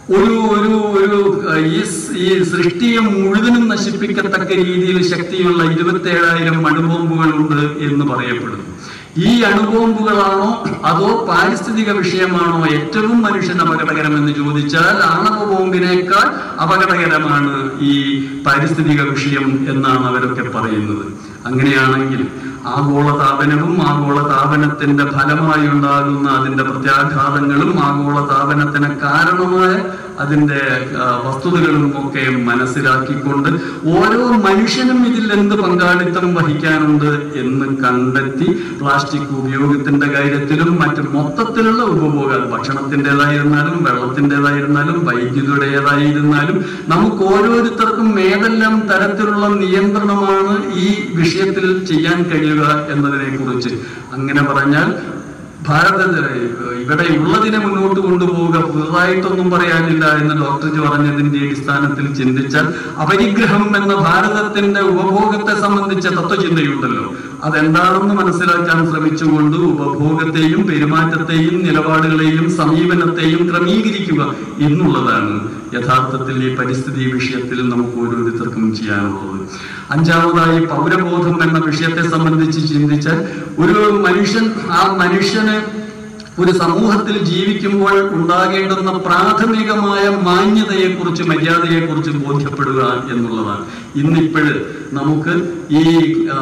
ഒരു ഒരു ഒരു അഹ്, ഈ സ്- ഈ സൃഷ്ടിയെ മുഴുവനും നശിപ്പിക്കത്തക്ക രീതിയിൽ ശക്തിയുള്ള ഇരുപത്തേഴായിരം അണുബോംബുകളുണ്ട് എന്ന് പറയപ്പെടുന്നു ഈ അണുബോംബുകളാണോ അതോ പാരിസ്ഥിതിക വിഷയമാണോ ഏറ്റവും മനുഷ്യന് അപകടകരമെന്ന് ചോദിച്ചാൽ ആണവ ബോംബിനേക്കാൾ അപകടകരമാണ് ഈ പാരിസ്ഥിതിക വിഷയം എന്നാണ് അവരൊക്കെ പറയുന്നത് അങ്ങനെയാണെങ്കിൽ ആഗോളതാപനവും ആഗോളതാപനത്തിന്റെ ഫലമായി ഉണ്ടാകുന്ന അതിന്റെ പ്രത്യാഘാതങ്ങളും ആഗോളതാപനത്തിന് കാരണമായ അതിന്റെ ആ, വസ്തുതകളും ഒക്കെ മനസ്സിലാക്കിക്കൊണ്ട് ഓരോ മനുഷ്യനും ഇതിൽ എന്ത് പങ്കാളിത്തം വഹിക്കാനുണ്ട് എന്ന് കണ്ടെത്തി പ്ലാസ്റ്റിക് ഉപയോഗത്തിന്റെ കാര്യത്തിലും മറ്റ് മൊത്തത്തിലുള്ള ഉപഭോഗം ഭക്ഷണത്തിൻ്റെതായിരുന്നാലും വെള്ളത്തിൻ്റെതായിരുന്നാലും വൈദ്യുതിയുടേതായിരുന്നാലും നമുക്ക് ഓരോരുത്തർക്കും ഏതെല്ലാം തരത്തിലുള്ള നിയന്ത്രണമാണ് ഈ വിഷയത്തിൽ ചെയ്യാൻ കഴിയുക എന്നതിനെ കുറിച്ച് അങ്ങനെ പറഞ്ഞാൽ ഭാരതത്തിൽ ഇവിടെ ഉള്ളതിനെ മുന്നോട്ട് കൊണ്ടുപോവുക പുതുതായിട്ടൊന്നും പറയാനില്ല എന്ന് ഡോക്ടർ പറഞ്ഞതിന്റെ അടിസ്ഥാനത്തിൽ ചിന്തിച്ചാൽ അപരിഗ്രഹം എന്ന ഭാരതത്തിന്റെ ഉപഭോഗത്തെ സംബന്ധിച്ച തത്വചിന്തയുണ്ടല്ലോ അതെന്താണെന്ന് മനസ്സിലാക്കാൻ ശ്രമിച്ചുകൊണ്ട് ഉപഭോഗത്തെയും പെരുമാറ്റത്തെയും നിലപാടുകളെയും സമീപനത്തെയും ക്രമീകരിക്കുക എന്നുള്ളതാണ് യഥാർത്ഥത്തിൽ ഈ പരിസ്ഥിതി വിഷയത്തിൽ നമുക്ക് ഓരോരുത്തർക്കും ചെയ്യാനുള്ളത് അഞ്ചാമതായി പൗരബോധം എന്ന വിഷയത്തെ സംബന്ധിച്ച് ചിന്തിച്ചാൽ ഒരു മനുഷ്യൻ ആ മനുഷ്യന് ഒരു സമൂഹത്തിൽ ജീവിക്കുമ്പോൾ ഉണ്ടാകേണ്ടുന്ന പ്രാഥമികമായ മാന്യതയെക്കുറിച്ച് മര്യാദയെക്കുറിച്ച് ബോധ്യപ്പെടുക എന്നുള്ളതാണ് ഇന്നിപ്പോഴ് നമുക്ക് ഈ ആ,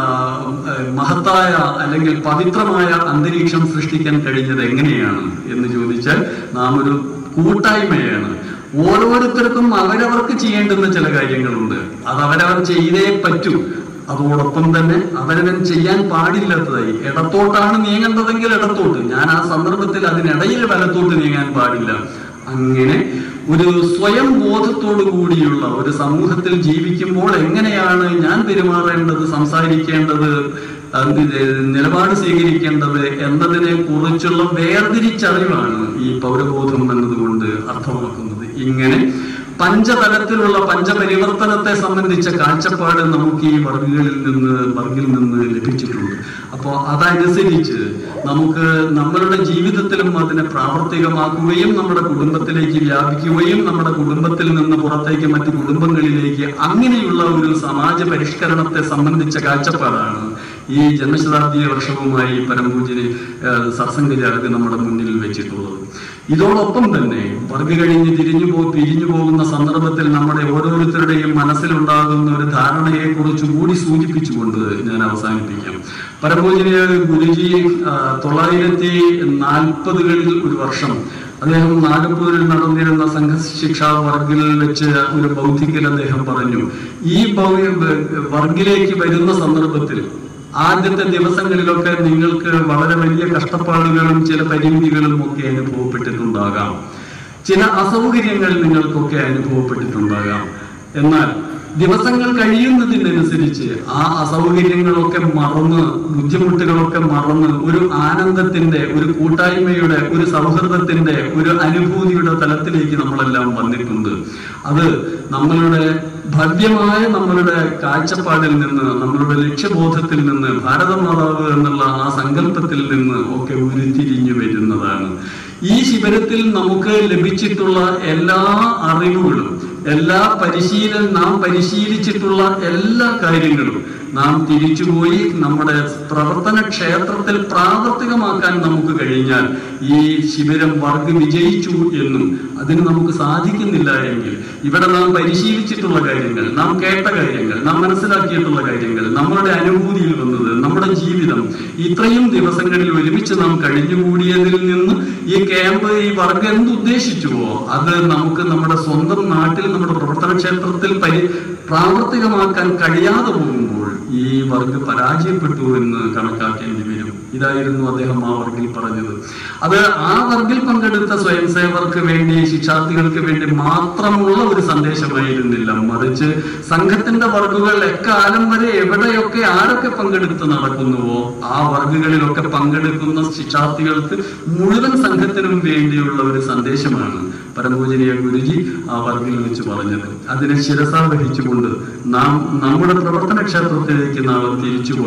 മഹത്തായ അല്ലെങ്കിൽ പവിത്രമായ അന്തരീക്ഷം സൃഷ്ടിക്കാൻ കഴിഞ്ഞത് എങ്ങനെയാണ് എന്ന് ചോദിച്ചാൽ നാം ഒരു കൂട്ടായ്മയാണ് ഓരോരുത്തർക്കും അവരവർക്ക് ചെയ്യേണ്ടുന്ന ചില കാര്യങ്ങളുണ്ട് അത് അവരവർ ചെയ്തേ പറ്റൂ അതോടൊപ്പം തന്നെ അവരവൻ ചെയ്യാൻ പാടില്ലാത്തതായി ഇടത്തോട്ടാണ് നീങ്ങേണ്ടതെങ്കിൽ ഇടത്തോട്ട് ഞാൻ ആ സന്ദർഭത്തിൽ അതിനിടയിൽ വലത്തോട്ട് നീങ്ങാൻ പാടില്ല അങ്ങനെ ഒരു സ്വയം ബോധത്തോടു കൂടിയുള്ള ഒരു സമൂഹത്തിൽ ജീവിക്കുമ്പോൾ എങ്ങനെയാണ് ഞാൻ പെരുമാറേണ്ടത് സംസാരിക്കേണ്ടത് അത് നിലപാട് സ്വീകരിക്കേണ്ടത് എന്നതിനെ കുറിച്ചുള്ള വേർതിരിച്ചറിവാണ് ഈ പൗരബോധം എന്നതുകൊണ്ട് അർത്ഥമാക്കുന്നത് ഇങ്ങനെ പഞ്ചതലത്തിലുള്ള പഞ്ചപരിവർത്തനത്തെ സംബന്ധിച്ച കാഴ്ചപ്പാട് നമുക്ക് ഈ വർഗുകളിൽ നിന്ന് വർഗിൽ നിന്ന് ലഭിച്ചിട്ടുണ്ട് അപ്പോൾ അതനുസരിച്ച് നമുക്ക് നമ്മളുടെ ജീവിതത്തിലും അതിനെ പ്രാവർത്തികമാക്കുകയും നമ്മുടെ കുടുംബത്തിലേക്ക് വ്യാപിക്കുകയും നമ്മുടെ കുടുംബത്തിൽ നിന്ന് പുറത്തേക്ക് മറ്റു കുടുംബങ്ങളിലേക്ക് അങ്ങനെയുള്ള ഒരു സമാജ പരിഷ്കരണത്തെ സംബന്ധിച്ച കാഴ്ചപ്പാടാണ് ഈ ജന്മശതാബ്ദി വർഷവുമായി പരംപൂജന് സത്സംഗജാഗ് നമ്മുടെ മുന്നിൽ വെച്ചിട്ടുള്ളത് ഇതോടൊപ്പം തന്നെ വർഗ കഴിഞ്ഞ് തിരിഞ്ഞു പോ പിരിഞ്ഞു പോകുന്ന സന്ദർഭത്തിൽ നമ്മുടെ ഓരോരുത്തരുടെയും മനസ്സിലുണ്ടാകുന്ന ഒരു ധാരണയെ കുറിച്ച് കൂടി സൂചിപ്പിച്ചുകൊണ്ട് ഞാൻ അവസാനിപ്പിക്കാം പരംപൂജന് ഗുരുജി ആ, തൊള്ളായിരത്തി നാൽപ്പതുകളിൽ ഒരു വർഷം അദ്ദേഹം നാഗപ്പൂരിൽ നടന്നിരുന്ന സംഘശിക്ഷാ വർഗിൽ വെച്ച് ഒരു ബൗദ്ധികൽ അദ്ദേഹം പറഞ്ഞു ഈ ബൗ വർഗിലേക്ക് വരുന്ന സന്ദർഭത്തിൽ ആദ്യത്തെ ദിവസങ്ങളിലൊക്കെ നിങ്ങൾക്ക് വളരെ വലിയ കഷ്ടപ്പാടുകളും ചില പരിമിതികളും ഒക്കെ അനുഭവപ്പെട്ടിട്ടുണ്ടാകാം ചില അസൗകര്യങ്ങൾ നിങ്ങൾക്കൊക്കെ അനുഭവപ്പെട്ടിട്ടുണ്ടാകാം എന്നാൽ ദിവസങ്ങൾ കഴിയുന്നതിനനുസരിച്ച് ആ അസൗകര്യങ്ങളൊക്കെ മറന്ന് ബുദ്ധിമുട്ടുകളൊക്കെ മറന്ന് ഒരു ആനന്ദത്തിന്റെ ഒരു കൂട്ടായ്മയുടെ ഒരു സൗഹൃദത്തിന്റെ ഒരു അനുഭൂതിയുടെ തലത്തിലേക്ക് നമ്മളെല്ലാം വന്നിട്ടുണ്ട് അത് നമ്മളുടെ ഭവ്യമായ നമ്മളുടെ കാഴ്ചപ്പാടിൽ നിന്ന് നമ്മളുടെ ലക്ഷ്യബോധത്തിൽ നിന്ന് ഭാരതമാതാവ് എന്നുള്ള ആ സങ്കല്പത്തിൽ നിന്ന് ഒക്കെ ഉരുത്തിരിഞ്ഞു വരുന്നതാണ് ഈ ശിബിരത്തിൽ നമുക്ക് ലഭിച്ചിട്ടുള്ള എല്ലാ അറിവുകളും എല്ലാ പരിശീലന നാം പരിശീലിച്ചിട്ടുള്ള എല്ലാ കാര്യങ്ങളും നാം തിരിച്ചുപോയി നമ്മുടെ പ്രവർത്തന ക്ഷേത്രത്തിൽ പ്രാവർത്തികമാക്കാൻ നമുക്ക് കഴിഞ്ഞാൽ ഈ ശിബിരം വർഗ് വിജയിച്ചു എന്നും അതിന് നമുക്ക് സാധിക്കുന്നില്ല എങ്കിൽ ഇവിടെ നാം പരിശീലിച്ചിട്ടുള്ള കാര്യങ്ങൾ നാം കേട്ട കാര്യങ്ങൾ നാം മനസ്സിലാക്കിയിട്ടുള്ള കാര്യങ്ങൾ നമ്മളുടെ അനുഭൂതിയിൽ വന്നത് നമ്മുടെ ജീവിതം ഇത്രയും ദിവസങ്ങളിൽ ഒരുമിച്ച് നാം കഴിഞ്ഞുകൂടിയതിൽ നിന്ന് ഈ ക്യാമ്പ് ഈ വർഗ് എന്തുദ്ദേശിച്ചുവോ അത് നമുക്ക് നമ്മുടെ സ്വന്തം നാട്ടിൽ നമ്മുടെ പ്രവർത്തന ക്ഷേത്രത്തിൽ പരി പ്രാവർത്തികമാക്കാൻ കഴിയാതെ പോകുമ്പോൾ ഈ വർഗ് പരാജയപ്പെട്ടു എന്ന് കണക്കാക്കേണ്ടി വരും ഇതായിരുന്നു അദ്ദേഹം ആ വർഗിൽ പറഞ്ഞത് അത് ആ വർഗിൽ പങ്കെടുത്ത സ്വയം സേവർക്ക് വേണ്ടി ശിക്ഷാർത്ഥികൾക്ക് വേണ്ടി മാത്രമുള്ള ഒരു സന്ദേശമായിരുന്നില്ല മറിച്ച് സംഘത്തിന്റെ വർഗുകൾ എക്കാലം വരെ എവിടെയൊക്കെ ആരൊക്കെ പങ്കെടുത്ത് നടക്കുന്നുവോ ആ വർഗുകളിലൊക്കെ പങ്കെടുക്കുന്ന ശിക്ഷാർത്ഥികൾക്ക് മുഴുവൻ സംഘത്തിനും വേണ്ടിയുള്ള ഒരു സന്ദേശമാണ് പരമപൂജനീയ ഗുരുജി ആ വർഗിൽ വെച്ച് പറഞ്ഞത് അതിനെ ശിരസാ വഹിച്ചുകൊണ്ട് നാം നമ്മുടെ പ്രവർത്തന ക്ഷേത്രത്തിലേക്ക് നാം തിരിച്ചുപോയാൽ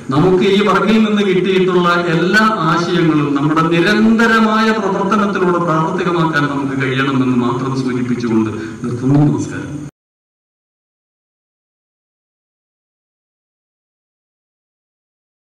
നമുക്ക് ഈ വർഗിൽ നിന്ന് കിട്ടിയിട്ടുള്ള എല്ലാ ആശയങ്ങളും നമ്മുടെ നിരന്തരമായ പ്രവർത്തനത്തിലൂടെ പ്രാവർത്തികമാക്കാൻ നമുക്ക് കഴിയണമെന്ന് മാത്രം സൂചിപ്പിച്ചുകൊണ്ട് നിർത്തുന്നു നമസ്കാരം